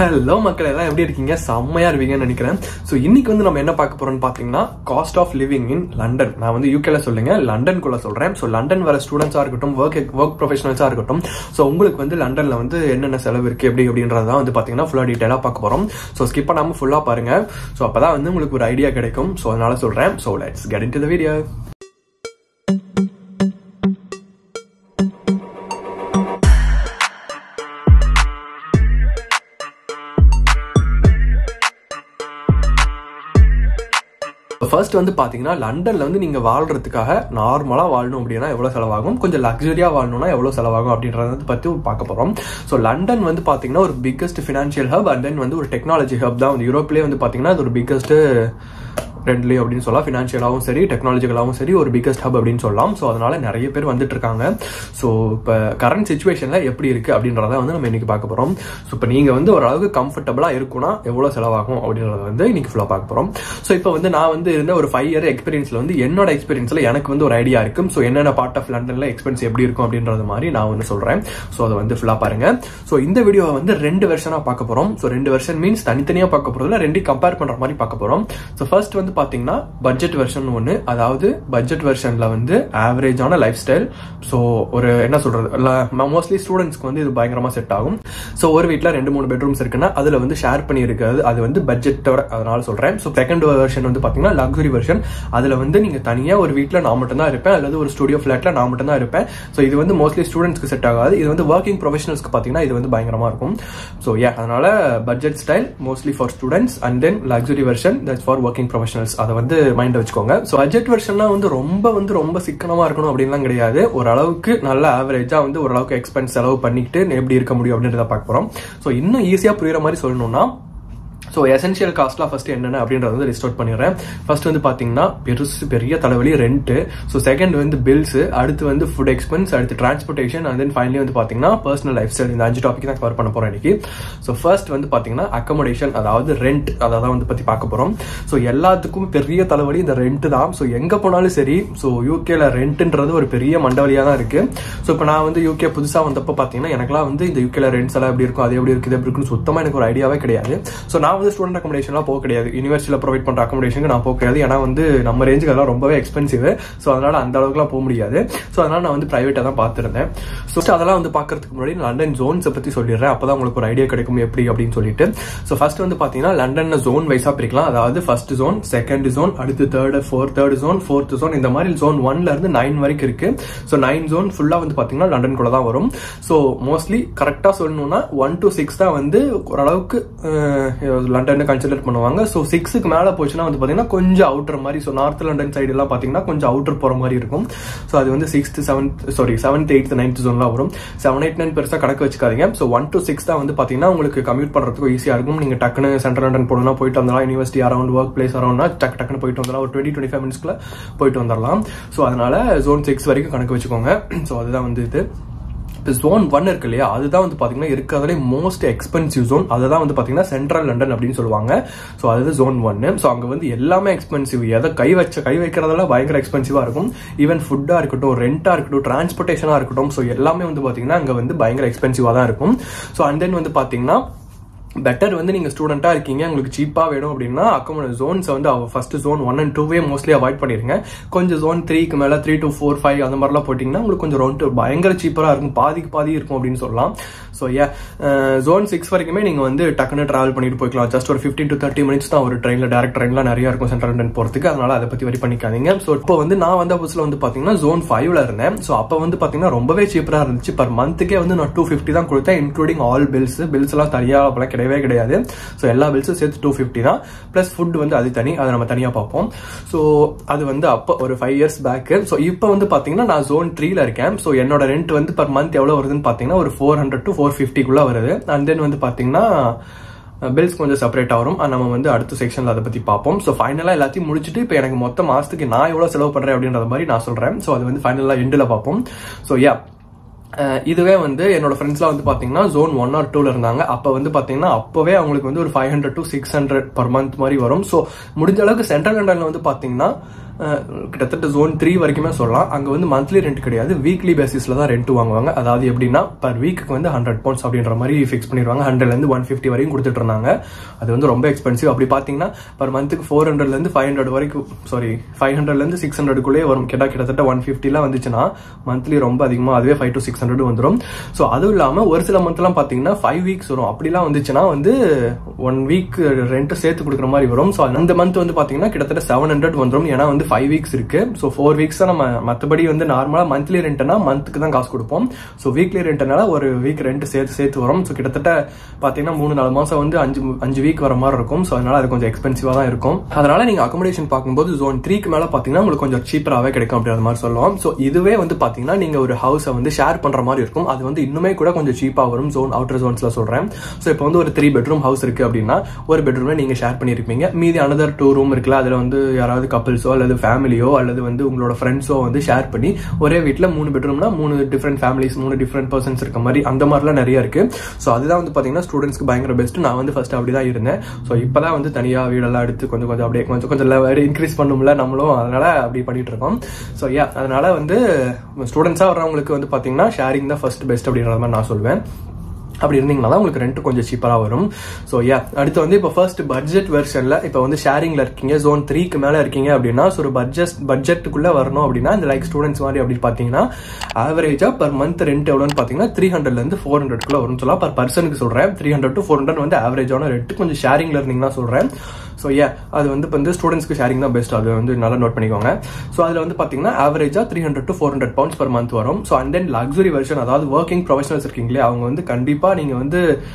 hello மக்கள் எல்லாம் எப்படி இருக்கீங்க செம்மையா இருப்பீங்கன்னு நினைக்கிறேன் ஸோ இன்னைக்கு வந்து நம்ம என்ன பார்க்க போறோம்னு பார்த்தீங்கன்னா cost of living in London நான் வந்து யூகேல சொல்லுங்க லண்டனுக்குள்ள சொல்றேன் ஸோ லண்டன் வர ஸ்டூடெண்ட்ஸா இருக்கட்டும் ஒர்க் ஒர்க் ப்ரொஃபஷனல்ஸா இருக்கட்டும் ஸோ உங்களுக்கு வந்து லண்டன்ல வந்து என்னென்ன செலவு இருக்கு எப்படி அப்படின்றதான் வந்து பார்த்தீங்கன்னா ஃபுல்லா டீட்டெயிலாக பார்க்க போறோம் ஸோ ஸ்கிப் பண்ணாம ஃபுல்லா பாருங்க ஸோ அப்பதான் வந்து உங்களுக்கு ஒரு ஐடியா கிடைக்கும் ஸோ அதனால சொல்றேன் so let's get into the video first வந்து பாத்தீங்கன்னா லண்டன்ல வந்து நீங்க வாழ்றதுக்காக நார்மலா வாழணும் அப்படின்னா எவ்வளவு செலவாகும் கொஞ்சம் லக்ஸரியா வாழணும்னா எவ்வளவு செலவாகும் அப்படின்றத வந்து பத்தி பார்க்க போறோம் ஸோ லண்டன் வந்து பாத்தீங்கன்னா ஒரு biggest financial hub and then வந்து ஒரு டெக்னாலஜி ஹப் தான் வந்து யூரோப்லேயே வந்து பாத்தீங்கன்னா அது ஒரு பிக்கஸ்ட் ரெண்டுலேயும் அப்படின்னு சொல்லலாம் ஃபினான்ஷியலாகவும் சரி டெக்னாலஜிக்கலாகவும் சரி ஒரு பிக்கஸ்ட் ஹப் அப்படின்னு சொல்லலாம் ஸோ அதனால நிறைய பேர் வந்துட்டு இருக்காங்க ஸோ இப்போ கரண்ட் சுச்சுவேஷனில் எப்படி இருக்கு அப்படின்றத வந்து நம்ம இன்னைக்கு பார்க்க போகிறோம் ஸோ இப்போ நீங்கள் வந்து ஓரளவுக்கு கம்ஃபர்டபுளாக இருக்கும்னா எவ்வளோ செலவாகும் அப்படின்றத வந்து இன்னைக்கு ஃபுல்லாக பார்க்க போகிறோம் ஸோ இப்போ வந்து நான் வந்து இருந்த ஒரு ஃபைவ் இயர் எக்ஸ்பீரியன்ஸில் வந்து என்னோட எக்ஸ்பீரியன்ஸில் எனக்கு வந்து ஒரு ஐடியா இருக்கும் ஸோ என்னென்ன பார்ட் ஆஃப் லண்டனில் எக்ஸ்பென்ஸ் எப்படி இருக்கும் அப்படின்றது மாதிரி நான் வந்து சொல்கிறேன் ஸோ அதை வந்து ஃபுல்லாக பாருங்க ஸோ இந்த வீடியோவை வந்து ரெண்டு வெர்ஷனாக பார்க்க போகிறோம் ஸோ ரெண்டு வெர்ஷன் மீன்ஸ் தனித்தனியாக பார்க்க போகிறதுல ரெண்டையும் கம்பேர் பண்ணுற மாதிரி பார்க்க போகிறோம் ஸோ ஃபர்ஸ்ட் வந்து பாத்தீங்கன்னா பட்ஜெட் வெர்ஷன் ஒன்று அதாவது பட்ஜெட் வெர்ஷன்ல வந்து ஆவரேஜான லைஃப் ஸ்டைல் ஸோ ஒரு என்ன சொல்றது மோஸ்ட்லி ஸ்டூடெண்ட்ஸ்க்கு வந்து இது பயங்கரமா செட் ஆகும் ஸோ ஒரு வீட்டில் ரெண்டு மூணு பெட்ரூம்ஸ் இருக்குன்னா அதுல வந்து ஷேர் பண்ணி இருக்காது அது வந்து பட்ஜெட்டோட அதனால சொல்றேன் ஸோ செகண்ட் வெர்ஷன் வந்து பாத்தீங்கன்னா லக்ஸுரி வெர்ஷன் அதுல வந்து நீங்க தனியா ஒரு வீட்டில் நான் மட்டும் தான் இருப்பேன் அல்லது ஒரு ஸ்டுடியோ ஃபிளாட்ல நான் மட்டும் தான் இருப்பேன் ஸோ இது வந்து மோஸ்ட்லி ஸ்டூடெண்ட்ஸ்க்கு செட் ஆகாது இது வந்து ஒர்க்கிங் ப்ரொஃபஷனல்ஸ்க்கு பாத்தீங்கன்னா இது வந்து பயங்கரமா இருக்கும் ஸோ ஏ அதனால budget style mostly for students and then luxury version that's for working professionals அதை வந்து மைண்ட் வச்சுக்கோங்க ஸோ பட்ஜெட் வெர்ஷன்லாம் வந்து ரொம்ப வந்து ரொம்ப சிக்கனமா இருக்கணும் அப்படின்லாம் கிடையாது ஓரளவுக்கு நல்ல ஆவரேஜா வந்து ஓரளவுக்கு எக்ஸ்பென்ஸ் செலவு பண்ணிக்கிட்டு எப்படி இருக்க முடியும் அப்படின்றத பார்க்க போறோம் ஸோ இன்னும் ஈஸியா புரியுற மாதிரி சொல்லணும்னா ஸோ எசென்ஷியல் காஸ்ட்லாம் ஃபர்ஸ்ட் என்னென்ன அப்படின்றத வந்து லிஸ்ட் அவுட் பண்ணிடுறேன் ஃபர்ஸ்ட் வந்து பார்த்தீங்கன்னா பெருசு பெரிய தலைவலி ரெண்ட் ஸோ செகண்ட் வந்து பில்ஸ் அடுத்து வந்து ஃபுட் எக்ஸ்பென்ஸ் அடுத்து டிரான்ஸ்போர்ட்டேஷன் அண்ட் தென் ஃபைனலி வந்து பார்த்தீங்கன்னா பர்சனல் லைஃப் ஸ்டைல் இந்த அஞ்சு டாபிக் தான் கவர் பண்ண போறோம் இன்னைக்கு ஸோ ஃபர்ஸ்ட் வந்து பார்த்தீங்கன்னா அக்கமடேஷன் அதாவது ரெண்ட் அதை தான் வந்து பற்றி பார்க்க போகிறோம் ஸோ எல்லாத்துக்கும் பெரிய தலைவலி இந்த ரெண்ட் தான் ஸோ எங்கே போனாலும் சரி ஸோ யூகேல ரெண்ட்ன்றது ஒரு பெரிய மண்டவலியாக தான் இருக்கு ஸோ இப்போ நான் வந்து யூகே புதுசாக வந்தப்போ பார்த்தீங்கன்னா எனக்குலாம் வந்து இந்த யூகேல ரெண்ட்ஸ் எல்லாம் எப்படி இருக்கும் அது எப்படி இருக்குது எப்படி இருக்குன்னு சுத்தமாக எனக்கு ஒரு ஐடியாவே கிடையாது ஸோ நான் வந்து ஸ்டூடெண்ட் அக்கமடேஷன்லாம் போக கிடையாது யூனிவர்சிட்டியில் ப்ரொவைட் பண்ணுற அக்கமடேஷனுக்கு நான் போக கிடையாது ஏன்னா வந்து நம்ம ரேஞ்சுக்கு அதெல்லாம் ரொம்பவே எக்ஸ்பென்சிவ் ஸோ அதனால அந்த அளவுக்குலாம் போக முடியாது ஸோ அதனால நான் வந்து பிரைவேட்டாக தான் பார்த்துருந்தேன் ஸோ அதெல்லாம் வந்து பார்க்கறதுக்கு முன்னாடி லண்டன் ஜோன்ஸை பற்றி சொல்லிடுறேன் அப்போ தான் உங்களுக்கு ஒரு ஐடியா கிடைக்கும் எப்படி அப்படின்னு சொல்லிட்டு ஸோ ஃபர்ஸ்ட் வந்து பார்த்தீங்கன்னா லண்டன்ல ஜோன் வைஸாக பிரிக்கலாம் அதாவது ஃபர்ஸ்ட் ஜோன் செகண்ட் ஜோன் அடுத்து third fourth third zone fourth zone இந்த மாதிரி ஜோன் ஒன்ல இருந்து நைன் வரைக்கும் இருக்கு ஸோ நைன் ஜோன் ஃபுல்லாக வந்து பார்த்தீங்கன்னா லண்டனுக்குள்ள தான் வரும் ஸோ மோஸ்ட்லி கரெக்டாக சொல்லணும்னா ஒன் டு சிக்ஸ் தான் வந்து ஓரளவுக்கு லண்டனை கன்சிடர் பண்ணுவாங்க ஸோ சிக்ஸுக்கு மேலே போச்சுன்னா வந்து பார்த்தீங்கன்னா கொஞ்சம் அவுட்டர் மாதிரி ஸோ நார்த் லண்டன் சைடு எல்லாம் பார்த்தீங்கன்னா கொஞ்சம் அவுட்டர் போகிற மாதிரி இருக்கும் ஸோ அது வந்து sixth seventh sorry seventh eighth ninth ஜோன்லாம் வரும் செவன் எயிட் நைன் பெருசாக கணக்கு வச்சுக்காதீங்க ஸோ ஒன் டு சிக்ஸ் தான் வந்து பார்த்தீங்கன்னா உங்களுக்கு கம்யூட் பண்ணுறதுக்கு ஈஸியாக இருக்கும் நீங்கள் டக்குனு சென்ட்ரல் லண்டன் போகணும்னா போயிட்டு வந்துடலாம் யூனிவர்சிட்டி அரௌண்ட் ஒர்க் பிளேஸ் அரௌண்ட்னா டக்கு டக்குனு போயிட்டு வந்துடலாம் ஒரு டுவெண்ட்டி டுவெண்ட்டி ஃபைவ் மினிட்ஸ்க்குள்ள போயிட்டு வந்துடலாம் ஸோ அதனால ஜோன் சிக்ஸ் வரைக்கும் கணக்கு வச்சுக்கோங்க ஸோ அதுதான் வந்து இது இப்போ ஜோன் ஒன் இருக்கு இல்லையா அதுதான் வந்து பார்த்தீங்கன்னா இருக்கிறதுலே மோஸ்ட் எக்ஸ்பென்சிவ் ஜோன் அதை தான் வந்து பார்த்தீங்கன்னா சென்ட்ரல் லண்டன் அப்படின்னு சொல்லுவாங்க ஸோ அது ஜோன் ஒன்னு ஸோ அங்கே வந்து எல்லாமே எக்ஸ்பென்சிவ் எதை கை வச்ச கை வைக்கிறதெல்லாம் பயங்கர எக்ஸ்பென்சிவாக இருக்கும் ஈவன் ஃபுட்டாக இருக்கட்டும் ரெண்டாக இருக்கட்டும் டிரான்ஸ்போர்ட்டேஷனாக இருக்கட்டும் ஸோ எல்லாமே வந்து பார்த்தீங்கன்னா அங்கே வந்து பயங்கர எக்ஸ்பென்சிவாக தான் இருக்கும் ஸோ அண்ட் தென் வந்து பார்த்தீங்கன்னா பெட்டர் வந்து நீங்க ஸ்டூடெண்டா இருக்கீங்க உங்களுக்கு சீப்பா வேணும் அப்படின்னா அக்கமோட ஜோன்ஸ் வந்து ஃபர்ஸ்ட் ஜோன் ஒன் அண்ட் டூவே மோஸ்ட்லி அவாய்ட் பண்ணிருங்க கொஞ்சம் ஜோன் த்ரீக்கு மேல த்ரீ டூ ஃபோர் ஃபைவ் அந்த மாதிரிலாம் போட்டிங்கன்னா உங்களுக்கு கொஞ்சம் ரவுண்ட் பயங்கர சீப்பரா இருக்கும் பாதிக்கு பாதி இருக்கும் அப்படின்னு சொல்லலாம் ஸோ ஏ ஜோன் சிக்ஸ் வரைக்குமே நீங்க வந்து டக்குன்னு டிராவல் பண்ணிட்டு போய்க்கலாம் ஜஸ்ட் ஒரு ஃபிஃப்டின் டு தேர்ட்டி மினிட்ஸ் தான் ஒரு ட்ரெயின்ல டேரக்ட் ட்ரெயின்லாம் நிறைய இருக்கும் சென்ட்ரல் லண்டன் போறதுக்கு அதனால அதை பத்தி வரி பண்ணிக்காதீங்க ஸோ இப்போ வந்து நான் வந்த புதுசுல வந்து பாத்தீங்கன்னா ஜோன் ஃபைவ்ல இருந்தேன் ஸோ அப்போ வந்து பாத்தீங்கன்னா ரொம்பவே சீப்பரா இருந்துச்சு பர் மந்த்துக்கே வந்து நான் டூ ஃபிஃப்டி தான் கொடுத்தேன் இன்க்ளூடிங் ஆல் பில்ஸ் பில்ஸ் எல்லாம் தனியாக அப்பெல்லாம் கிடையவே கிடையாது ஸோ எல்லா பில்ஸும் சேர்த்து டூ ஃபிஃப்டி தான் ப்ளஸ் ஃபுட் வந்து அது தனி அதை நம்ம தனியாக பார்ப்போம் ஸோ அது வந்து அப்போ ஒரு ஃபைவ் இயர்ஸ் பேக்கு ஸோ இப்போ வந்து பார்த்தீங்கன்னா நான் ஜோன் த்ரீல இருக்கேன் ஸோ என்னோட ரெண்ட் வந்து பர் மந்த் எவ்வளோ வருதுன்னு பார்த்தீங்கன்னா ஒரு ஃபோர் ஹண்ட்ரட் டு ஃபோர் ஃபிஃப்டிக்குள்ளே வருது அண்ட் தென் வந்து பார்த்தீங்கன்னா பில்ஸ் கொஞ்சம் செப்பரேட் ஆகும் நம்ம வந்து அடுத்த செக்ஷன்ல அதை பத்தி பார்ப்போம் ஸோ ஃபைனலா எல்லாத்தையும் முடிச்சுட்டு இப்போ எனக்கு மொத்த மாசத்துக்கு நான் எவ்வளவு செலவு பண்றேன் அப்படின்ற மாதிரி நான் சொல்றேன் ஸோ அது வந்து ஃபைனலா எண்டில் பார்ப்போம் ஸோ யா இதுவே வந்து என்னோட ஃப்ரெண்ட்ஸ்லாம் வந்து பாத்தீங்கன்னா ஜோன் ஒன் ஆர் டூல இருந்தாங்க அப்ப வந்து பாத்தீங்கன்னா அப்பவே அவங்களுக்கு வந்து ஒரு five hundred to six hundred per month மாதிரி வரும் ஸோ முடிஞ்ச அளவுக்கு சென்ட்ரல் லண்டன்ல வந்து பாத்தீங்கன்னா கிட்டத்தட்ட ஜோன் த்ரீ வரைக்குமே சொல்லலாம் அங்கே வந்து மந்த்லி ரெண்ட் கிடையாது வீக்லி பேசிஸில் தான் ரெண்ட் வாங்குவாங்க அதாவது எப்படின்னா பர் வீக்குக்கு வந்து ஹண்ட்ரட் பவுண்ட்ஸ் அப்படின்ற மாதிரி ஃபிக்ஸ் பண்ணிடுவாங்க ஹண்ட்ரட்லேருந்து ஒன் ஃபிஃப்டி வரைக்கும் கொடுத்துட்டு இருந்தாங்க அது வந்து ரொம்ப எக்ஸ்பென்சிவ் அப்படி பார்த்தீங்கன்னா பர் மந்த்துக்கு ஃபோர் ஹண்ட்ரட்லேருந்து ஃபைவ் ஹண்ட்ரட் வரைக்கும் சாரி ஃபைவ் ஹண்ட்ரட்லேருந்து சிக்ஸ் ஹண்ட்ரட்குள்ளேயே வரும் கிட்ட கிட்டத்தட்ட ஒன் ஃபிஃப்டிலாம் வந்துச்சுன்னா மந்த்லி ரொம்ப அதிகமாக அதுவே ஃபைவ் டு சிக்ஸ் ஹண்ட்ரட் வந்துடும் ஸோ அதுவும் இல்லாமல் ஒரு சில மந்த்லாம் பார்த்தீங்கன்னா ஃபைவ் வீக்ஸ் வரும் அப்படிலாம் வந்துச்சுன்னா வந்து ஒன் வீக் ரெண்ட் சேர்த்து கொடுக்குற மாதிரி வரும் ஸோ அந்த மந்த் வந்து பார்த்தீங்கன்னா கிட்டத்தட்ட செவன் ஹண்ட்ரட் வந்துடும் ஏன்னா வந்து ஃபைவ் வீக்ஸ் இருக்கு ஸோ ஃபோர் வீக்ஸ் நம்ம மற்றபடி வந்து நார்மலாக மந்த்லி ரெண்ட்னா மந்த்துக்கு தான் காசு கொடுப்போம் ஸோ வீக்லி ரெண்ட்னால ஒரு வீக் ரெண்ட் சேர்த்து சேர்த்து வரும் ஸோ கிட்டத்தட்ட பார்த்தீங்கன்னா மூணு நாலு மாதம் வந்து அஞ்சு அஞ்சு வீக் வர மாதிரி இருக்கும் ஸோ அதனால அது கொஞ்சம் எக்ஸ்பென்சிவாக தான் இருக்கும் அதனால நீங்கள் அக்கமடேஷன் பார்க்கும்போது ஜோன் த்ரீக்கு மேலே பார்த்தீங்கன்னா உங்களுக்கு கொஞ்சம் சீப்பராகவே கிடைக்கும் அப்படின்ற மாதிரி சொல்லுவோம் ஸோ இதுவே வந்து பார்த்தீங்கன்னா நீங்கள் ஒரு ஹவுஸை வந்து ஷேர் பண்ணுற மாதிரி இருக்கும் அது வந்து இன்னுமே கூட கொஞ்சம் சீப்பாக வரும் ஜோன் அவுட்டர் ஜோன்ஸில் சொல்கிறேன் ஸோ இப்போ வந்து ஒரு த்ரீ பெட்ரூம் ஹவுஸ் இருக்குது அப்படின்னா ஒரு பெட்ரூமில் நீங்கள் ஷேர் பண்ணியிருப்பீங்க மீதி அனதர் டூ ரூம் இருக்குல்ல அதில் வந்து யாராவது கப்பிள்ஸோ அல்லது ஃபேமிலியோ அல்லது வந்து உங்களோட ஃப்ரெண்ட்ஸோ வந்து ஷேர் பண்ணி ஒரே வீட்டில் மூணு பெட்ரூம்னா மூணு டிஃப்ரெண்ட் ஃபேமிலிஸ் மூணு டிஃப்ரெண்ட் பர்சன்ஸ் இருக்க மாதிரி அந்த மாதிரிலாம் நிறைய இருக்கு ஸோ அதுதான் வந்து பார்த்தீங்கன்னா ஸ்டூடெண்ட்ஸ்க்கு பயங்கர பெஸ்ட் நான் வந்து ஃபர்ஸ்ட் அப்படி தான் இருந்தேன் ஸோ இப்போ தான் வந்து தனியாக வீடெல்லாம் எடுத்து கொஞ்சம் கொஞ்சம் அப்படியே கொஞ்சம் கொஞ்சம் லெவல் இன்க்ரீஸ் பண்ணும்ல நம்மளும் அதனால அப்படி பண்ணிட்டு இருக்கோம் ஸோ யா அதனால வந்து ஸ்டூடெண்ட்ஸாக வர்றவங்களுக்கு வந்து பார்த்தீங்கன்னா ஷேரிங் தான் ஃபர்ஸ்ட் பெஸ்ட் அப்படின்ற மாதிரி நான் சொல்வேன் அப்படி இருந்தீங்கன்னா தான் உங்களுக்கு ரெண்ட் கொஞ்சம் சீப்பராக வரும் ஸோ யா அடுத்து வந்து இப்போ ஃபர்ஸ்ட் பட்ஜெட் வெர்ஷனில் இப்போ வந்து ஷேரிங்கில் இருக்கீங்க ஜோன் த்ரீக்கு மேலே இருக்கீங்க அப்படின்னா ஸோ ஒரு பட்ஜெட் பட்ஜெட்டுக்குள்ளே வரணும் அப்படின்னா இந்த லைக் ஸ்டூடெண்ட்ஸ் மாதிரி அப்படின்னு பார்த்தீங்கன்னா ஆவரேஜாக பர் மந்த் ரெண்ட் எவ்வளோன்னு பார்த்தீங்கன்னா த்ரீ ஹண்ட்ரட்லேருந்து ஃபோர் ஹண்ட்ரட்குள்ளே வரும்னு சொல்லலாம் பர் பர்சனுக்கு சொல்கிறேன் three hundred to four hundred வந்து ஆவரேஜான ரெண்ட் கொஞ்சம் ஷேரிங்கில் இருந்தீங்கன்னா சொல்கிறேன் ஸோ ஏ அது வந்து இப்போ வந்து ஸ்டூடெண்ட்ஸ்க்கு ஷேரிங் தான் பெஸ்ட் அது வந்து நல்லா நோட் பண்ணிக்கோங்க ஸோ அதில் வந்து பார்த்தீங்கன்னா ஆவரேஜாக three hundred to four hundred pounds per month வரும் so and then luxury version அதாவது ஒர்க்கிங் ப்ரொஃபஷனல்ஸ் இருக்கீங்களே அவங்க வந்து கண்டிப்பாக நீங்கள் வந்து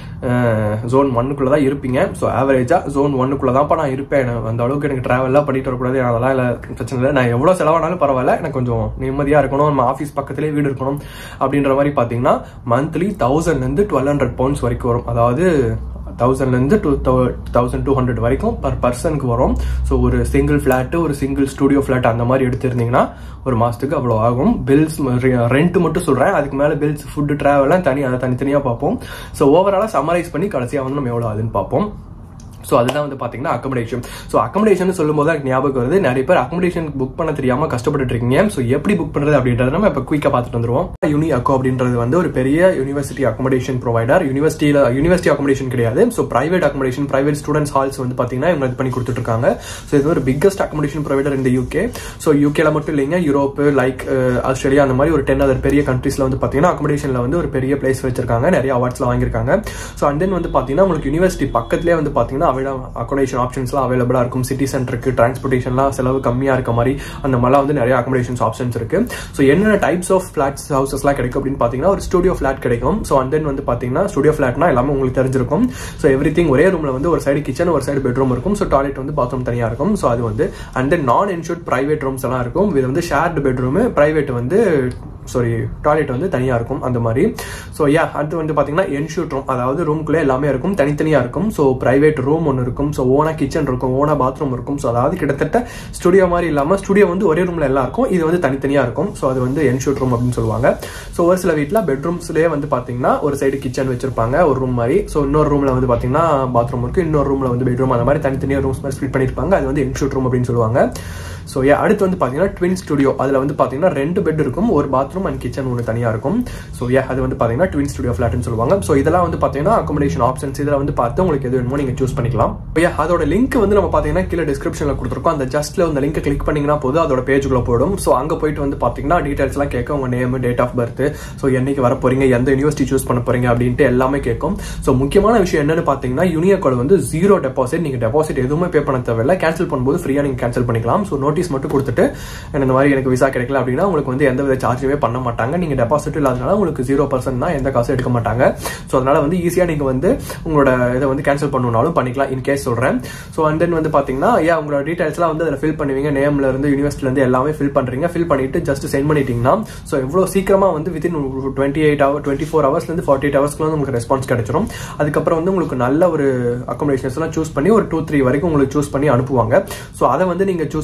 ஜோன் ஒன்னுக்குள்ளே தான் இருப்பீங்க ஸோ ஆவரேஜாக ஜோன் ஒன்னுக்குள்ளே தான்ப்பா நான் இருப்பேன் எனக்கு அந்த அளவுக்கு எனக்கு ட்ராவல்லாம் பண்ணிட்டு வரக்கூடாது அதெல்லாம் இல்லை பிரச்சனை இல்லை நான் எவ்வளோ செலவானாலும் பரவாயில்ல எனக்கு கொஞ்சம் நிம்மதியாக இருக்கணும் நம்ம ஆஃபீஸ் பக்கத்துலேயே வீடு இருக்கணும் அப்படின்ற மாதிரி பார்த்தீங்கன்னா மந்த்லி தௌசண்ட்லேருந்து டுவெல் ஹண்ட்ரட் பவுண்ட்ஸ் வரைக்கும் வரும் அதாவது தௌசண்ட்லேருந்து டூ தௌசண்ட் டூ ஹண்ட்ரட் வரைக்கும் பர் பர்சனுக்கு வரும் ஸோ ஒரு சிங்கிள் ஃப்ளாட்டு ஒரு சிங்கிள் ஸ்டுடியோ ஃப்ளாட் அந்த மாதிரி எடுத்திருந்தீங்கன்னா ஒரு மாதத்துக்கு அவ்வளோ ஆகும் பில்ஸ் ரெண்ட் மட்டும் சொல்கிறேன் அதுக்கு மேலே பில்ஸ் ஃபுட்டு ட்ராவலாம் தனி அதை தனித்தனியாக பார்ப்போம் ஸோ ஓவராலாக சம்மரைஸ் பண்ணி கடைசியாக வந்து நம்ம எவ்வளோ ஆகுதுன்னு பார்ப்போம் ஸோ அதுதான் வந்து பார்த்தீங்கன்னா அக்கமடேஷன் ஸோ அக்கமடேஷன் சொல்லும் போது எனக்கு ஞாபகம் வருது நிறைய பேர் அக்கமடேஷன் புக் பண்ண தெரியாம கஷ்டப்பட்டு இருக்கீங்க ஸோ எப்படி புக் பண்ணுறது அப்படின்றத நம்ம இப்போ குயிக்காக பார்த்துட்டு வந்துருவோம் யூனி அக்கோ அப்படின்றது வந்து ஒரு பெரிய யூனிவர்சிட்டி அக்கமடேஷன் ப்ரொவைடர் யூனிவர்சிட்டியில் யூனிவர்சிட்டி அக்கமடேஷன் கிடையாது so private accommodation private students halls வந்து பார்த்தீங்கன்னா இவங்க இது பண்ணி கொடுத்துட்டு இருக்காங்க ஸோ இது ஒரு பிக்கஸ்ட் அக்கமடேஷன் ப்ரொவைடர் இந்த யூகே ஸோ யூகேல மட்டும் இல்லைங்க யூரோப் லைக் ஆஸ்திரேலியா அந்த மாதிரி ஒரு டென் அதர் பெரிய கண்ட்ரீஸ்ல வந்து பார்த்தீங்கன்னா அக்கமடேஷன்ல வந்து ஒரு பெரிய பிளேஸ் வச்சிருக்காங்க நிறைய அவார்ட்ஸ்லாம் வாங்கியிருக்காங்க ஸோ அண்ட் தென் வந்து பார்த்தீங்கன்னா உங்களுக்கு யூனிவர்சிட்டி பக்கத்துலேயே வந்து பார்த்தீங்கன்னா அக்கமடேஷன் ஆப்ஷன்ஸ்லாம் அவைலபிளாக இருக்கும் சிட்டி சென்டருக்கு டிரான்ஸ்போர்ட்டேஷன்லாம் செலவு கம்மியாக இருக்க மாதிரி அந்த மாதிரிலாம் வந்து நிறைய அக்கமடேஷன்ஸ் ஆப்ஷன்ஸ் இருக்கு ஸோ என்னென்ன டைப்ஸ் ஆஃப் ஃபிளாட்ஸ் ஹவுசஸ்லாம் கிடைக்கும் அப்படின்னு பார்த்தீங்கன்னா ஒரு ஸ்டுடியோ ஃபிளாட் கிடைக்கும் ஸோ அண்ட் தென் வந்து பார்த்தீங்கன்னா ஸ்டுடியோ ஃபிளாட்னா எல்லாமே உங்களுக்கு தெரிஞ்சிருக்கும் ஸோ எவ்ரி திங் ஒரே ரூமில் வந்து ஒரு சைடு கிச்சன் ஒரு சைடு பெட்ரூம் இருக்கும் ஸோ டாய்லெட் வந்து பாத்ரூம் தனியாக இருக்கும் ஸோ அது வந்து அண்ட் தென் நான் இன்ஷூர்ட் பிரைவேட் ரூம்ஸ் எல்லாம் இருக்கும் இது வந்து ஷேர்டு பெட்ரூமு பிரைவேட் வந்து சாரி டாய்லெட் வந்து தனியாக இருக்கும் அந்த மாதிரி ஸோ யா அடுத்து வந்து பார்த்தீங்கன்னா என்ஷூட் ரூம் அதாவது ரூம்குள்ளே எல்லாமே இருக்கும் தனித்தனியாக இருக்கும் ஸோ ப்ரைவேட் ரூம் ஒன்று இருக்கும் ஸோ ஓனா கிச்சன் இருக்கும் ஓனா பாத்ரூம் இருக்கும் ஸோ அதாவது கிட்டத்தட்ட ஸ்டுடியோ மாதிரி இல்லாமல் ஸ்டுடியோ வந்து ஒரே ரூமில் எல்லாம் இருக்கும் இது வந்து தனித்தனியாக இருக்கும் ஸோ அது வந்து என்ஷூட் ரூம் அப்படின்னு சொல்லுவாங்க ஸோ ஒரு சில வீட்டில் பெட்ரூம்ஸ்லேயே வந்து பார்த்தீங்கன்னா ஒரு சைடு கிச்சன் வச்சிருப்பாங்க ஒரு ரூம் மாதிரி ஸோ இன்னொரு ரூமில் வந்து பார்த்தீங்கன்னா பாத்ரூம் இருக்கு இன்னொரு ரூமில் வந்து பெட்ரூம் அந்த மாதிரி தனித்தனியாக ரூம்ஸ் மாதிரி ஸ்பிட் பண்ணியிருப்பாங்க அது வந்து என்ஷூட் ரூம் அப்படின்னு சொல்லுவாங்க ஸோ ஏ அடுத்து வந்து பார்த்தீங்கன்னா ட்வின் ஸ்டுடியோ அதில் வந்து பார்த்தீங்கன்னா ரெண்டு பெட் இருக்கும் ஒரு பாத்ரூம் அண்ட் கிச்சன் ஒன்று தனியாக இருக்கும் ஸோ ஏ அது வந்து பார்த்தீங்கன்னா ட்வின் ஸ்டுடியோ ஃப்ளாட்னு சொல்லுவாங்க ஸோ இதெல்லாம் வந்து பார்த்தீங்கன்னா அக்கமடேஷன் ஆப்ஷன்ஸ் இதில் வந்து பார்த்து உங்களுக்கு எது வேணுமோ நீங்கள் சூஸ் பண்ணிக்கலாம் ஏ அதோட லிங்க் வந்து நம்ம பார்த்தீங்கன்னா கீழே டிஸ்கிரிப்ஷனில் கொடுத்துருக்கோம் அந்த ஜஸ்ட்ல அந்த லிங்க் கிளிக் பண்ணிங்கன்னா போதும் அதோட பேஜுக்குள்ள போடும் ஸோ அங்கே போயிட்டு வந்து பார்த்தீங்கன்னா டீடைல்ஸ்லாம் கேட்க உங்கள் name date of birth so என்னைக்கு வர போறீங்க எந்த யூனிவர்சிட்டி சூஸ் பண்ண போறீங்க அப்படின்ட்டு எல்லாமே கேட்கும் ஸோ முக்கியமான விஷயம் என்னன்னு பார்த்தீங்கன்னா யூனியக்கோட வந்து ஜீரோ டெபாசிட் நீங்கள் டெபாசிட் எதுவுமே பே பண்ண தேவையில்ல கேன்சல் பண்ணும்போது ஃப்ரீயாக நீங்கள் கேன்சல் பண்ணிக்கலாம் ஸோ நோட்டீஸ் மட்டும் கொடுத்துட்டு இந்த மாதிரி எனக்கு விசா கிடைக்கல அப்படின்னா உங்களுக்கு வந்து எந்த வித சார்ஜுமே பண்ண மாட்டாங்க நீங்க டெபாசிட் இல்லாதனால உங்களுக்கு ஜீரோ பர்சன்ட் தான் எந்த காசும் எடுக்க மாட்டாங்க ஸோ அதனால வந்து ஈஸியா நீங்க வந்து உங்களோட இதை வந்து கேன்சல் பண்ணணும்னாலும் பண்ணிக்கலாம் இன் கேஸ் சொல்றேன் ஸோ அண்ட் தென் வந்து பாத்தீங்கன்னா ஏன் உங்களோட டீடைல்ஸ்லாம் வந்து அதில் ஃபில் பண்ணுவீங்க நேம்ல இருந்து யூனிவர்சிட்டில இருந்து எல்லாமே ஃபில் பண்றீங்க ஃபில் பண்ணிட்டு ஜஸ்ட் சென்ட் பண்ணிட்டீங்கன்னா ஸோ எவ்வளவு சீக்கிரமா வந்து within twenty eight hour twenty four ஹவர்ஸ்ல இருந்து ஃபார்ட்டி எயிட் ஹவர்ஸ்க்கு வந்து உங்களுக்கு ரெஸ்பான்ஸ் கிடைச்சிரும் அதுக்கப்புறம் வந்து உங்களுக்கு நல்ல ஒரு அக்கோமடேஷன்ஸ் எல்லாம் சூஸ் பண்ணி ஒரு டூ த்ரீ வரைக்கும் உங்களுக்கு சூஸ் பண்ணி அனுப்புவாங்க ஸோ அதை வந்து நீங்க சூஸ் பண்ணி பார்த்து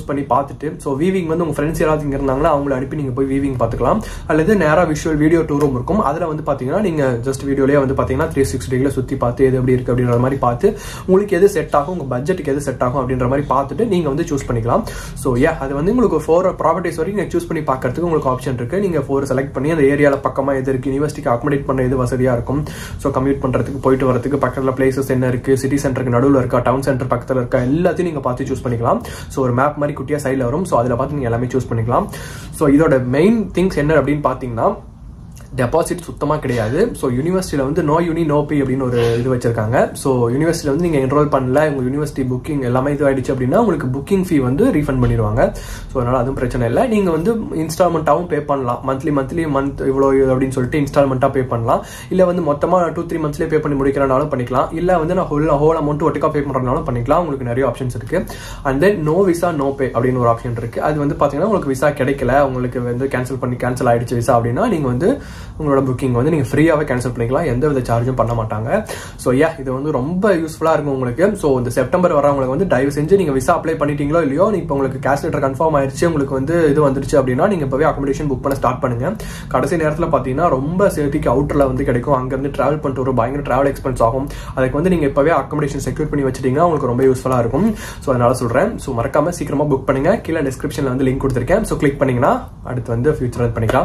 பார்த்துட்டு ஸோ வீவிங் வந்து உங்கள் ஃப்ரெண்ட்ஸ் யாராவது இங்கே இருந்தாங்கன்னா அவங்கள அனுப்பி நீங்கள் போய் வீவிங் பார்த்துக்கலாம் அல்லது நேராக விஷுவல் வீடியோ டூரும் இருக்கும் அதில் வந்து பார்த்தீங்கன்னா நீங்கள் ஜஸ்ட் வீடியோலேயே வந்து பார்த்தீங்கன்னா த்ரீ சிக்ஸ் டிகிரியில் சுற்றி பார்த்து எது எப்படி இருக்குது அப்படின்ற மாதிரி பார்த்து உங்களுக்கு எது செட் ஆகும் உங்கள் பட்ஜெட்டுக்கு எது செட் ஆகும் அப்படின்ற மாதிரி பார்த்துட்டு நீங்கள் வந்து சூஸ் பண்ணிக்கலாம் ஸோ ஏ அது வந்து உங்களுக்கு ஃபோர் ப்ராப்பர்ட்டிஸ் வரைக்கும் நீங்கள் சூஸ் பண்ணி பார்க்கறதுக்கு உங்களுக்கு ஆப்ஷன் இருக்குது நீங்கள் ஃபோர் செலக்ட் பண்ணி அந்த ஏரியாவில் பக்கமாக எது இருக்குது யூனிவர்சிட்டிக்கு அக்காமடேட் பண்ண எது வசதியாக இருக்கும் ஸோ கம்யூட் பண்ணுறதுக்கு போயிட்டு வரதுக்கு பக்கத்தில் பிளேசஸ் என்ன இருக்குது சிட்டி சென்டருக்கு நடுவில் இருக்கா டவுன் சென்டர் பக்கத்தில் இருக்கா எல்லாத்தையும் நீங்கள் பார்த்து சூஸ் பண்ணிக்கலாம் ஸோ ஒரு மேப் மாதிரி குட்டியாக சைடில் வரும் ஸோ அதில் பார்த்து நீங்கள் எல்லாமே சூஸ் பண்ணிக்கலாம் ஸோ இதோட மெயின் திங்ஸ் என்ன அப்படின்னு பார்த்தீங்கன்னா டெபாசிட் சுத்தமாக கிடையாது ஸோ யூனிவர்சிட்டியில் வந்து நோ யூனி நோ பே அப்படின்னு ஒரு இது வச்சிருக்காங்க ஸோ யூனிவர்சிட்டியில் வந்து நீங்கள் என்ரோல் பண்ணல உங்கள் யூனிவர்சிட்டி புக்கிங் எல்லாமே இது ஆயிடுச்சு அப்படின்னா உங்களுக்கு புக்கிங் ஃபீ வந்து ரீஃபண்ட் பண்ணிடுவாங்க ஸோ அதனால் அதுவும் பிரச்சனை இல்லை நீங்கள் வந்து இன்ஸ்டால்மெண்ட்டாகவும் பே பண்ணலாம் மந்த்லி மந்த்லி மந்த் இவ்வளோ அப்படின்னு சொல்லிட்டு இன்ஸ்டால்மெண்ட்டாக பே பண்ணலாம் இல்லை வந்து மொத்தமாக டூ த்ரீ மந்த்ஸ்லேயே பே பண்ணி முடிக்கிறனாலும் பண்ணிக்கலாம் இல்லை வந்து நான் ஹோல் ஹோல் அமௌண்ட் ஒட்டுக்கா பே பண்ணுறதுனாலும் பண்ணிக்கலாம் உங்களுக்கு நிறைய ஆப்ஷன்ஸ் இருக்கு and then no visa no pay அப்படின்னு ஒரு ஆப்ஷன் இருக்கு அது வந்து பார்த்தீங்கன்னா உங்களுக்கு விசா கிடைக்கல உங்களுக்கு வந்து கேன்சல் பண்ணி கேன்சல் ஆயிடுச்சு விசா அப்படின்னா நீங்கள் வந்து உங்களோட புக்கிங் வந்து நீங்கள் ஃப்ரீயாகவே கேன்சல் பண்ணிக்கலாம் எந்த வித சார்ஜும் பண்ண மாட்டாங்க ஸோ யா இது வந்து ரொம்ப யூஸ்ஃபுல்லாக இருக்கும் உங்களுக்கு ஸோ இந்த செப்டம்பர் வரவங்களுக்கு வந்து தயவு செஞ்சு நீங்கள் விசா அப்ளை பண்ணிட்டீங்களோ இல்லையோ இப்போ உங்களுக்கு கேஷ் லெட்டர் கன்ஃபார்ம் ஆயிடுச்சு உங்களுக்கு வந்து இது வந்துருச்சு அப்படின்னா நீங்கள் இப்போவே அக்கமடேஷன் புக் பண்ண ஸ்டார்ட் பண்ணுங்க கடைசி நேரத்தில் பார்த்தீங்கன்னா ரொம்ப சேஃப்டிக்கு அவுட்டரில் வந்து கிடைக்கும் அங்கேருந்து ட்ராவல் பண்ணிட்டு ஒரு பயங்கர ட்ராவல் எக்ஸ்பென்ஸ் ஆகும் அதுக்கு வந்து நீங்கள் இப்போவே அக்கமடேஷன் செக்யூர் பண்ணி வச்சிட்டீங்கன்னா உங்களுக்கு ரொம்ப யூஸ்ஃபுல்லாக இருக்கும் ஸோ அதனால சொல்கிறேன் ஸோ மறக்காம சீக்கிரமாக புக் பண்ணுங்க கீழே டிஸ்கிரிப்ஷனில் வந்து லிங்க் கொடுத்துருக்கேன் ஸோ கிளிக் பண்ணீங்கன்னா அடுத்து வந்து ஃபியூச்சர் பண்ணிக்கலாம்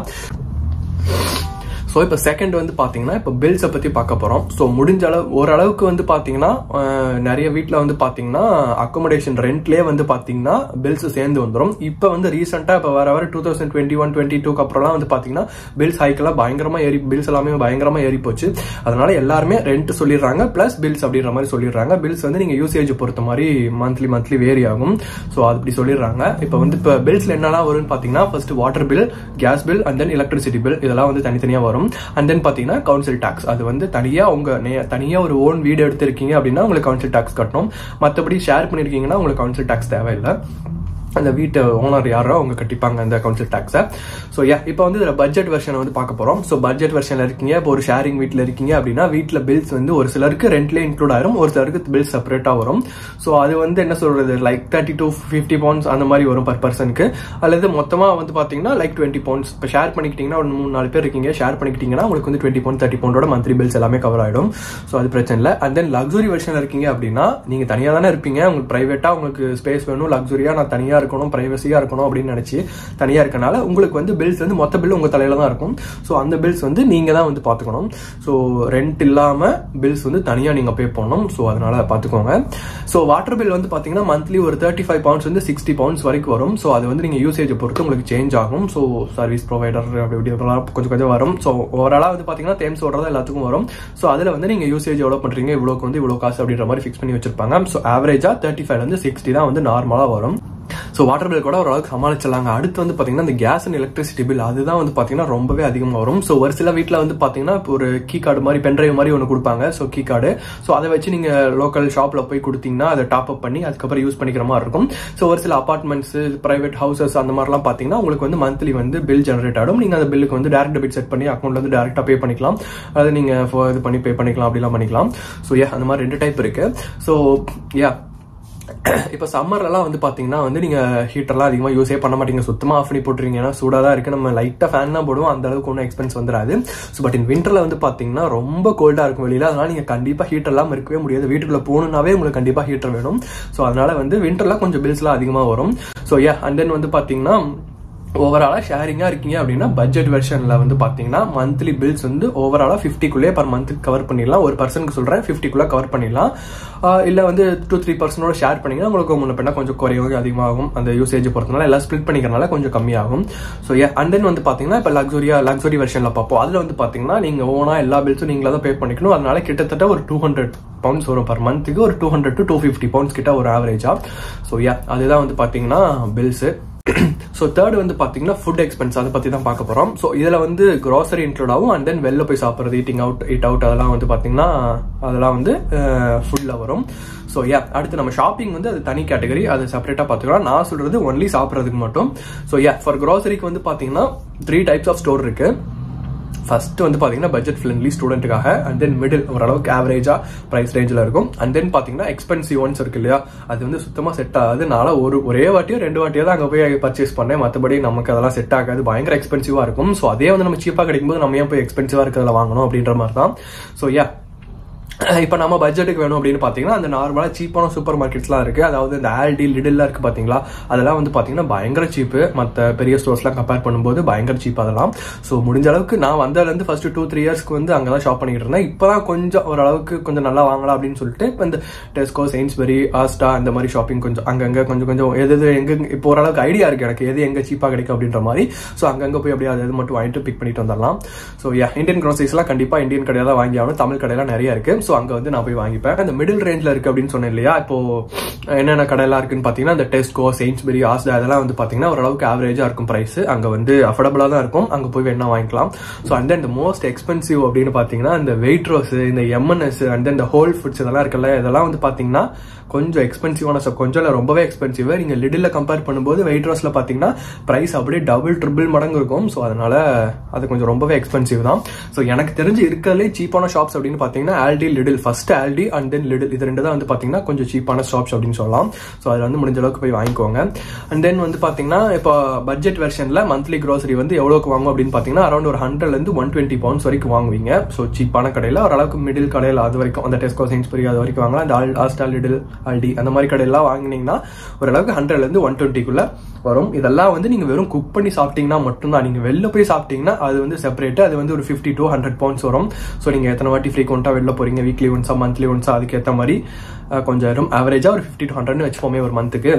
ஸோ இப்போ செகண்ட் வந்து பார்த்தீங்கன்னா இப்போ பில்ஸை பற்றி பார்க்க போகிறோம் ஸோ முடிஞ்ச அளவு ஓரளவுக்கு வந்து பார்த்தீங்கன்னா அஹ், நிறைய வீட்டில் வந்து பார்த்தீங்கன்னா அக்கோமடேஷன் ரெண்ட்லேயே வந்து பார்த்தீங்கன்னா பில்ஸ் சேர்ந்து வந்துடும் இப்போ வந்து ரீசெண்டாக இப்போ வர வர two thousand twenty one twenty டூக்கு அப்புறம்லாம் வந்து பார்த்தீங்கன்னா பில்ஸ் ஹைக்கெல்லாம் பயங்கரமாக ஏறி பில்ஸ் எல்லாமே பயங்கரமாக ஏறி போச்சு அதனால எல்லாருமே ரெண்ட் சொல்லிடுறாங்க ப்ளஸ் பில்ஸ் அப்படின்ற மாதிரி சொல்லிடுறாங்க பில்ஸ் வந்து நீங்கள் யூசேஜ் பொறுத்த மாதிரி மந்த்லி மந்த்லி வேரி ஆகும் ஸோ அது அப்படி சொல்லிடுறாங்க இப்போ வந்து இப்போ பில்ஸில் என்னெல்லாம் வரும்னு பார்த்தீங்கன்னா first water bill gas bill and then electricity bill இதெல்லாம் வந்து தனித்தனியாக வரும் அண்ட் தென் பார்த்தீங்கன்னா கவுன்சில் டேக்ஸ் அது வந்து தனியாக உங்க தனியாக ஒரு ஓன் வீடு எடுத்திருக்கீங்க அப்படின்னா உங்களுக்கு கவுன்சில் டேக்ஸ் கட்டணும் மற்றபடி ஷேர் பண்ணியிருக்கீங்கன்னா உங்களுக்கு கவுன்சில் டேக்ஸ் தேவையில்லை அந்த வீட்டு ஓனர் யாரோ அவங்க கட்டிப்பாங்க அந்த கவுன்சில் டேக்ஸை ஸோ யா இப்போ வந்து இதில் பட்ஜெட் வெர்ஷனை வந்து பார்க்க போகிறோம் ஸோ பட்ஜெட் வெர்ஷனில் இருக்கீங்க இப்போ ஒரு ஷேரிங் வீட்டில் இருக்கீங்க அப்படின்னா வீட்டில் பில்ஸ் வந்து ஒரு சிலருக்கு ரெண்ட்லேயே இன்க்ளூட் ஆயிரும் ஒரு சிலருக்கு பில் செப்பரேட்டாக வரும் ஸோ அது வந்து என்ன சொல்றது like thirty to fifty pounds அந்த மாதிரி வரும் பர் பர்சனுக்கு அல்லது மொத்தமாக வந்து பார்த்தீங்கன்னா லைக் டுவெண்ட்டி பவுண்ட்ஸ் இப்போ ஷேர் பண்ணிக்கிட்டீங்கன்னா ஒரு மூணு நாலு பேர் இருக்கீங்க ஷேர் பண்ணிக்கிட்டீங்கன்னா உங்களுக்கு வந்து டுவெண்ட்டி பவுண்ட் தேர்ட்டி பவுண்டோட மந்த்லி பில்ஸ் எல்லாமே கவர் ஆயிடும் ஸோ அது பிரச்சனை இல்லை அண்ட் தென் லக்ஸுரி வெர்ஷனில் இருக்கீங்க அப்படின்னா நீங்கள் தனியாக தானே இருப்பீங்க உங்களுக்கு ப்ரைவேட்டாக உங்களுக்கு ஸ்பேஸ் வேணும் லக்ஸுரியாக நான் தனியாக இருக்கணும் ப்ரைவசியாக இருக்கணும் அப்படின்னு நினச்சி தனியாக இருக்கனால உங்களுக்கு வந்து பில்ஸ் வந்து மொத்த பில் உங்கள் தலையில தான் இருக்கும் ஸோ அந்த பில்ஸ் வந்து நீங்கள் தான் வந்து பார்த்துக்கணும் ஸோ ரெண்ட் இல்லாமல் பில்ஸ் வந்து தனியாக நீங்கள் பே பண்ணணும் ஸோ அதனால பார்த்துக்கோங்க ஸோ வாட்டர் பில் வந்து பார்த்தீங்கன்னா மந்த்லி ஒரு தேர்ட்டி ஃபைவ் பவுண்ட்ஸ் வந்து சிக்ஸ்டி பவுண்ட்ஸ் வரைக்கும் வரும் ஸோ அது வந்து நீங்கள் யூசேஜை பொறுத்து உங்களுக்கு சேஞ்ச் ஆகும் ஸோ சர்வீஸ் ப்ரொவைடர் அப்படி இப்படி இதெல்லாம் கொஞ்சம் கொஞ்சம் வரும் ஸோ ஓவராலாக வந்து பார்த்தீங்கன்னா தேம்ஸ் ஓடுறது எல்லாத்துக்கும் வரும் ஸோ அதில் வந்து நீங்கள் யூசேஜ் எவ்வளோ பண்ணுறீங்க இவ்வளோக்கு வந்து இவ்வளோ காசு அப்படின்ற மாதிரி ஃபிக்ஸ் பண்ணி வச்சிருப்பாங்க ஸோ ஆவரேஜாக தேர்ட்டி ஃபைவ் வந்து சிக்ஸ்டி தான் வந்து நார்மலாக வரும் ஸோ வாட்டர் பில் கூட ஓரளவுக்கு சமாளிச்சிடலாங்க அடுத்து வந்து பார்த்தீங்கன்னா இந்த கேஸ் அண்ட் எலக்ட்ரிசிட்டி பில் அதுதான் வந்து பார்த்தீங்கன்னா ரொம்பவே அதிகமாக வரும் ஸோ ஒரு சில வீட்டில் வந்து பார்த்தீங்கன்னா இப்போ ஒரு கீ கார்டு மாதிரி பென்ட்ரைவ் மாதிரி ஒன்று கொடுப்பாங்க ஸோ கீ கார்டு ஸோ அதை வச்சு நீங்கள் லோக்கல் ஷாப்பில் போய் கொடுத்தீங்கன்னா அதை டாப் அப் பண்ணி அதுக்கப்புறம் யூஸ் பண்ணிக்கிற மாதிரி இருக்கும் ஸோ ஒரு சில அபார்ட்மெண்ட்ஸ் பிரைவேட் ஹவுசஸ் அந்த மாதிரிலாம் பார்த்தீங்கன்னா உங்களுக்கு வந்து மந்த்லி வந்து பில் ஜெனரேட் ஆகும் நீங்கள் அந்த பில்லுக்கு வந்து டேரக்ட் டெபிட் செட் பண்ணி அக்கௌண்ட்ல வந்து டேரெக்டாக பே பண்ணிக்கலாம் அது நீங்கள் இது பண்ணி பே பண்ணிக்கலாம் அப்படிலாம் பண்ணிக்கலாம் ஸோ யா அந்த மாதிரி ரெண்டு டைப் இருக்கு ஸோ யா இப்போ சம்மர்லலாம் வந்து பார்த்தீங்கன்னா வந்து நீங்கள் ஹீட்டர்லாம் அதிகமாக யூஸே பண்ண மாட்டீங்க சுத்தமாக ஆஃப் பண்ணி போட்டுருங்க ஏன்னா சூடாக தான் இருக்குது நம்ம லைட்டாக ஃபேன் தான் போடுவோம் அந்த அளவுக்கு ஒன்றும் எக்ஸ்பென்ஸ் வந்துடாது ஸோ பட் இன் விண்டரில் வந்து பார்த்தீங்கன்னா ரொம்ப கோல்டாக இருக்கும் வெளியில் அதனால் நீங்கள் கண்டிப்பாக ஹீட்டர் இல்லாமல் இருக்கவே முடியாது வீட்டுக்குள்ளே போகணுன்னாவே உங்களுக்கு கண்டிப்பாக ஹீட்டர் வேணும் ஸோ அதனால வந்து விண்டரில் கொஞ்சம் பில்ஸ்லாம் அதிகமாக வரும் ஸோ யா அண்ட் தென் வந்து பார்த்தீங்கன்னா ஓவராலாக ஷேரிங்காக இருக்கீங்க அப்படின்னா பட்ஜெட் வெர்ஷனில் வந்து பார்த்தீங்கன்னா மந்த்லி பில்ஸ் வந்து ஓவராலாக ஃபிஃப்டிக்குள்ளே பர் மந்த்துக்கு கவர் பண்ணிடலாம் ஒரு பர்சனுக்கு சொல்கிறேன் ஃபிஃப்டிக்குள்ளே கவர் பண்ணிடலாம் இல்லை வந்து டூ த்ரீ பர்சனோட ஷேர் பண்ணிங்கன்னா உங்களுக்கு முன்ன பின்னா கொஞ்சம் குறையும் அதிகமாகும் அந்த யூசேஜ் பொறுத்தனால எல்லாம் ஸ்ப்ளிட் பண்ணிக்கிறனால கொஞ்சம் கம்மியாகும் ஸோ ஏ அண்ட் தென் வந்து பார்த்தீங்கன்னா இப்போ லக்ஸுரியா லக்ஸுரி வெர்ஷனில் பார்ப்போம் அதில் வந்து பார்த்தீங்கன்னா நீங்கள் ஓனாக எல்லா பில்ஸும் நீங்களே தான் பே பண்ணிக்கணும் அதனால கிட்டத்தட்ட ஒரு டூ ஹண்ட்ரட் பவுண்ட்ஸ் வரும் பர் மந்த்துக்கு ஒரு two hundred to two fifty pounds கிட்ட ஒரு ஆவரேஜா ஸோ யா அதுதான் வந்து பார்த்தீங்கன்னா பில்ஸு ஸோ தேர்ட் வந்து பார்த்தீங்கன்னா ஃபுட் எக்ஸ்பென்ஸ் அதை பற்றி தான் பார்க்க போகிறோம் ஸோ இதில் வந்து க்ராசரி இன்க்ளூட் ஆகும் அண்ட் தென் வெளில போய் சாப்பிட்றது ஈட்டிங் அவுட் ஈட் அவுட் அதெல்லாம் வந்து பார்த்தீங்கன்னா அதெல்லாம் வந்து ஃபுட்டில் வரும் ஸோ யா அடுத்து நம்ம ஷாப்பிங் வந்து அது தனி கேட்டகரி அது செப்பரேட்டாக பார்த்துக்கலாம் நான் சொல்கிறது ஒன்லி சாப்பிட்றதுக்கு மட்டும் ஸோ யா ஃபார் க்ராசரிக்கு வந்து பார்த்தீங்கன்னா த்ரீ டைப்ஸ் ஆஃப் ஸ்டோர் இருக்குது ஃபர்ஸ்ட் வந்து பார்த்தீங்கன்னா பட்ஜெட் ஃப்ரெண்ட்லி ஸ்டூடெண்ட்டுக்காக அண்ட் தென் மிடில் ஓரளவுக்கு ஆவரேஜாக ப்ரைஸ் ரேஞ்சில் இருக்கும் அண்ட் தென் பார்த்தீங்கன்னா எக்ஸ்பென்சிவ் ஒன்ஸ் இருக்கு இல்லையா அது வந்து சுத்தமாக செட் ஆகாது நாளா ஒரு ஒரே வாட்டியோ ரெண்டு வாட்டியோ தான் அங்கே போய் பர்ச்சேஸ் பண்ணேன் மற்றபடி நமக்கு அதெல்லாம் செட் ஆகாது பயங்கர எக்ஸ்பென்சிவாக இருக்கும் ஸோ அதே வந்து நம்ம சீப்பாக கிடைக்கும்போது நம்ம ஏன் போய் எக்ஸ்பென்சிவாக இருக்கிறதுல வாங்கணும் அப்படின்ற மாதிரி தான் ஸோ யா இப்போ நம்ம பட்ஜெட்டுக்கு வேணும் அப்படின்னு பார்த்தீங்கன்னா அந்த நார்மலாக சீப்பான சூப்பர் மார்க்கெட்ஸ்லாம் இருக்குது அதாவது இந்த ஆல்டி லிடில்லாம் இருக்குது பார்த்தீங்களா அதெல்லாம் வந்து பார்த்தீங்கன்னா பயங்கர சீப்பு மற்ற பெரிய ஸ்டோர்ஸ்லாம் கம்பேர் பண்ணும்போது பயங்கர சீப் அதெல்லாம் ஸோ முடிஞ்ச அளவுக்கு நான் வந்ததுலேருந்து ஃபர்ஸ்ட் டூ த்ரீ இயர்ஸ்க்கு வந்து அங்கே தான் ஷாப் பண்ணிக்கிட்டு இருந்தேன் இப்போ தான் கொஞ்சம் ஓரளவுக்கு கொஞ்சம் நல்லா வாங்கலாம் அப்படின்னு சொல்லிட்டு இப்போ இந்த டெஸ்கோ செயின்ஸ்பெரி ஆஸ்டா இந்த மாதிரி ஷாப்பிங் கொஞ்சம் அங்கங்கே கொஞ்சம் கொஞ்சம் எது எது எங்கே இப்போ ஓரளவுக்கு ஐடியா இருக்குது எனக்கு எது எங்கே சீப்பாக கிடைக்கும் அப்படின்ற மாதிரி ஸோ அங்கங்கே போய் அப்படியே அது மட்டும் வாங்கிட்டு பிக் பண்ணிட்டு வந்துடலாம் ஸோ யா இந்தியன் க்ரோசரிஸ்லாம் கண்டிப்பாக இந்தியன் கடையில் தான் வாங்கி ஆகணும் தமிழ் கடையெல்லாம் நிறைய இருக்குது ஸோ அங்கே வந்து நான் போய் வாங்கிப்பேன் அந்த மிடில் ரேஞ்சில் இருக்குது அப்படின்னு சொன்னேன் இல்லையா இப்போ என்னென்ன கடையெல்லாம் இருக்குன்னு பார்த்தீங்கன்னா இந்த டெஸ்கோ செயின்ஸ்பெரி ஆஸ்டா அதெல்லாம் வந்து பார்த்தீங்கன்னா ஓரளவுக்கு ஆவரேஜாக இருக்கும் ப்ரைஸ் அங்கே வந்து அஃபோர்டபுளாக தான் இருக்கும் அங்கே போய் வேணா வாங்கிக்கலாம் ஸோ அண்ட் தென் இந்த மோஸ்ட் எக்ஸ்பென்சிவ் அப்படின்னு பார்த்தீங்கன்னா இந்த வெயிட் ரோஸ் இந்த எம்என்எஸ் அண்ட் தென் இந்த ஹோல் ஃபுட்ஸ் இதெல்லாம் இருக்குல்ல இதெல்லாம் வந்து பார்த்தீங்கன்னா கொஞ்சம் எக்ஸ்பென்சிவான ஸோ கொஞ்சம் இல்லை ரொம்பவே எக்ஸ்பென்சிவ் நீங்கள் லிடில் கம்பேர் பண்ணும்போது வெயிட் ரோஸில் பார்த்தீங்கன்னா ப்ரைஸ் அப்படியே டபுள் ட்ரிபிள் மடங்கு இருக்கும் ஸோ அதனால அது கொஞ்சம் ரொம்பவே எக்ஸ்பென்சிவ் தான் ஸோ எனக்கு தெரிஞ்சு இருக்கிறதுலே சீப்பான ஷாப்ஸ் அப்படின்னு பார்த்தீங்கன்னா Aldi Lidl first Aldi and then Lidl இது ரெண்டு தான் வந்து பார்த்தீங்கன்னா கொஞ்சம் சீப்பான ஷாப்ஸ் அப்படின்னு சொல்லலாம் ஸோ அதில் வந்து முடிஞ்ச அளவுக்கு போய் வாங்கிக்கோங்க அண்ட் தென் வந்து பார்த்தீங்கன்னா இப்போ பட்ஜெட் வெர்ஷனில் மந்த்லி க்ரோசரி வந்து எவ்வளோக்கு வாங்கும் அப்படின்னு பார்த்தீங்கன்னா அரௌண்ட் ஒரு ஹண்ட்ரட்லேருந்து ஒன் டுவெண்ட்டி பவுண்ட்ஸ் வரைக்கும் வாங்குவீங்க ஸோ சீப்பான கடையில் ஓரளவுக்கு மிடில் கடையில் அது வரைக்கும் அந்த டெஸ்கோ சைன்ஸ்பெரி அது வரைக்கும் வாங்கலாம் அந்த ஆல் ஆஸ்டா லிடில் ஆல்டி அந்த மாதிரி கடையெல்லாம் வாங்கினீங்கன்னா ஓரளவுக்கு ஹண்ட்ரட்லேருந்து ஒன் டுவெண்ட்டிக்குள்ள வரும் இதெல்லாம் வந்து நீங்கள் வெறும் குக் பண்ணி சாப்பிட்டீங்கன்னா மட்டும்தான் நீங்கள் வெளில போய் சாப்பிட்டீங்கன்னா அது வந்து செப்பரேட்டு அது வந்து ஒரு ஃபிஃப்டி டு ஹண்ட்ரட் பவுண்ட்ஸ் வரும் ஸோ நீங்கள் எத்தனை வாட்டி ஃப்ரீக்வெண்ட்டாக வெளில போகிறீங்க வீக்லி ஒன்ஸா மந்த்லி ஒன்ஸா அதுக்கேற்ற மாதிரி கொஞ்சம் வரும் ஆவரேஜாக ஒரு ஃபிஃப்டி டு ஹண்ட்ரட்னு வச்சுப்போமே ஒரு மந்த்துக்கு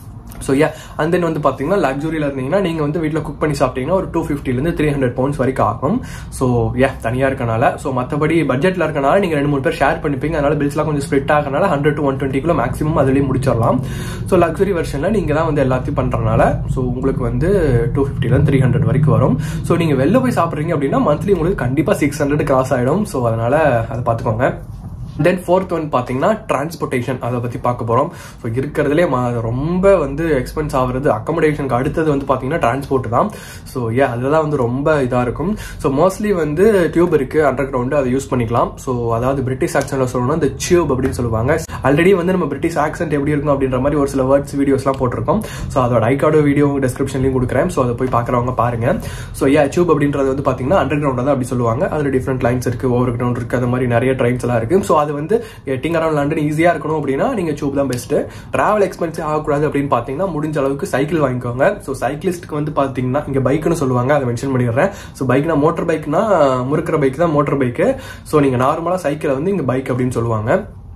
ஸோ ஏ அண்ட் தென் வந்து பார்த்தீங்கன்னா லக்ஸுரியில் இருந்தீங்கன்னா நீங்கள் வந்து வீட்டில் குக் பண்ணி சாப்பிட்டீங்கன்னா ஒரு டூ ஃபிஃப்டிலேருந்து த்ரீ ஹண்ட்ரட் பவுண்ட்ஸ் வரைக்கும் ஆகும் ஸோ ஏ தனியாக இருக்கனால ஸோ மற்றபடி பட்ஜெட்டில் இருக்கனால நீங்கள் ரெண்டு மூணு பேர் ஷேர் பண்ணிப்பீங்க அதனால பில்ஸ்லாம் கொஞ்சம் ஸ்ப்ளிட் ஆகனால ஹண்ட்ரட் டு ஒன் டுவெண்ட்டிக்குள்ள மேக்ஸிமம் அதுலேயும் முடிச்சிடலாம் ஸோ லக்ஸுரி வெர்ஷனில் நீங்கள் தான் வந்து எல்லாத்தையும் பண்ணுறனால ஸோ உங்களுக்கு வந்து டூ ஃபிஃப்டிலேருந்து த்ரீ ஹண்ட்ரட் வரைக்கும் வரும் ஸோ நீங்கள் வெளில போய் சாப்பிட்றீங்க அப்படின்னா மந்த்லி உங்களுக்கு கண்டிப்பாக சிக்ஸ் ஹண்ட்ரட் கிராஸ் ஆகிடும் ஸோ அதனால் அதை பார்த்துக்கோங்க தென் ஃபோர்த் ஒன் பார்த்தீங்கன்னா டிரான்ஸ்போர்ட்டேஷன் அதை பற்றி பார்க்க போகிறோம் ஸோ இருக்கிறதுலே ரொம்ப வந்து எக்ஸ்பென்ஸ் ஆகுறது அக்கமடேஷனுக்கு அடுத்தது வந்து பார்த்தீங்கன்னா டிரான்ஸ்போர்ட் தான் ஸோ ஏ அதெல்லாம் வந்து ரொம்ப இதாக இருக்கும் ஸோ மோஸ்ட்லி வந்து டியூப் இருக்குது அண்டர் கிரவுண்டு அதை யூஸ் பண்ணிக்கலாம் ஸோ அதாவது பிரிட்டிஷ் ஆக்சனில் சொல்லணும்னா இந்த டியூப் அப்படின்னு சொல்லுவாங்க ஆல்ரெடி வந்து நம்ம பிரிட்டிஷ் ஆக்சன்ட் எப்படி இருக்கும் அப்படின்ற மாதிரி ஒரு சில வேர்ட்ஸ் வீடியோஸ்லாம் போட்டிருக்கோம் ஸோ அதோட ஐகார்டோ வீடியோ டிஸ்கிரிப்ஷன்லையும் கொடுக்குறேன் ஸோ அதை போய் பார்க்குறவங்க பாருங்க ஸோ ஏ டியூப் அப்படின்றது வந்து பார்த்தீங்கன்னா அண்டர் கிரவுண்ட் தான் அப்படி சொல்லுவாங்க அதில் டிஃப்ரெண்ட் லைன்ஸ் இருக்குது ஓவர் கிரவுண்ட் இருக்குது அந்த மாதிரி நிறைய ட்ரெயின்ஸ் எல்லாம் இருக்குது ஸோ அது வந்து கெட்டிங் அரௌண்ட் லண்டன் ஈஸியாக இருக்கணும் அப்படின்னா நீங்கள் டியூப் தான் பெஸ்ட்டு ட்ராவல் எக்ஸ்பென்சிவ் ஆகக்கூடாது அப்படின்னு பார்த்தீங்கன்னா முடிஞ்ச அளவுக்கு சைக்கிள் வாங்கிக்கோங்க ஸோ சைக்கிளிஸ்ட்டுக்கு வந்து பார்த்தீங்கன்னா இங்கே பைக்குன்னு சொல்லுவாங்க அதை மென்ஷன் பண்ணிடுறேன் ஸோ பைக்னா மோட்டர் பைக்னா முறுக்கிற பைக் தான் மோட்டர் பைக்கு ஸோ நீங்கள் நார்மலாக சைக்கிளை வந்து இங்கே பைக் அப்படின்னு சொல்லுவாங்க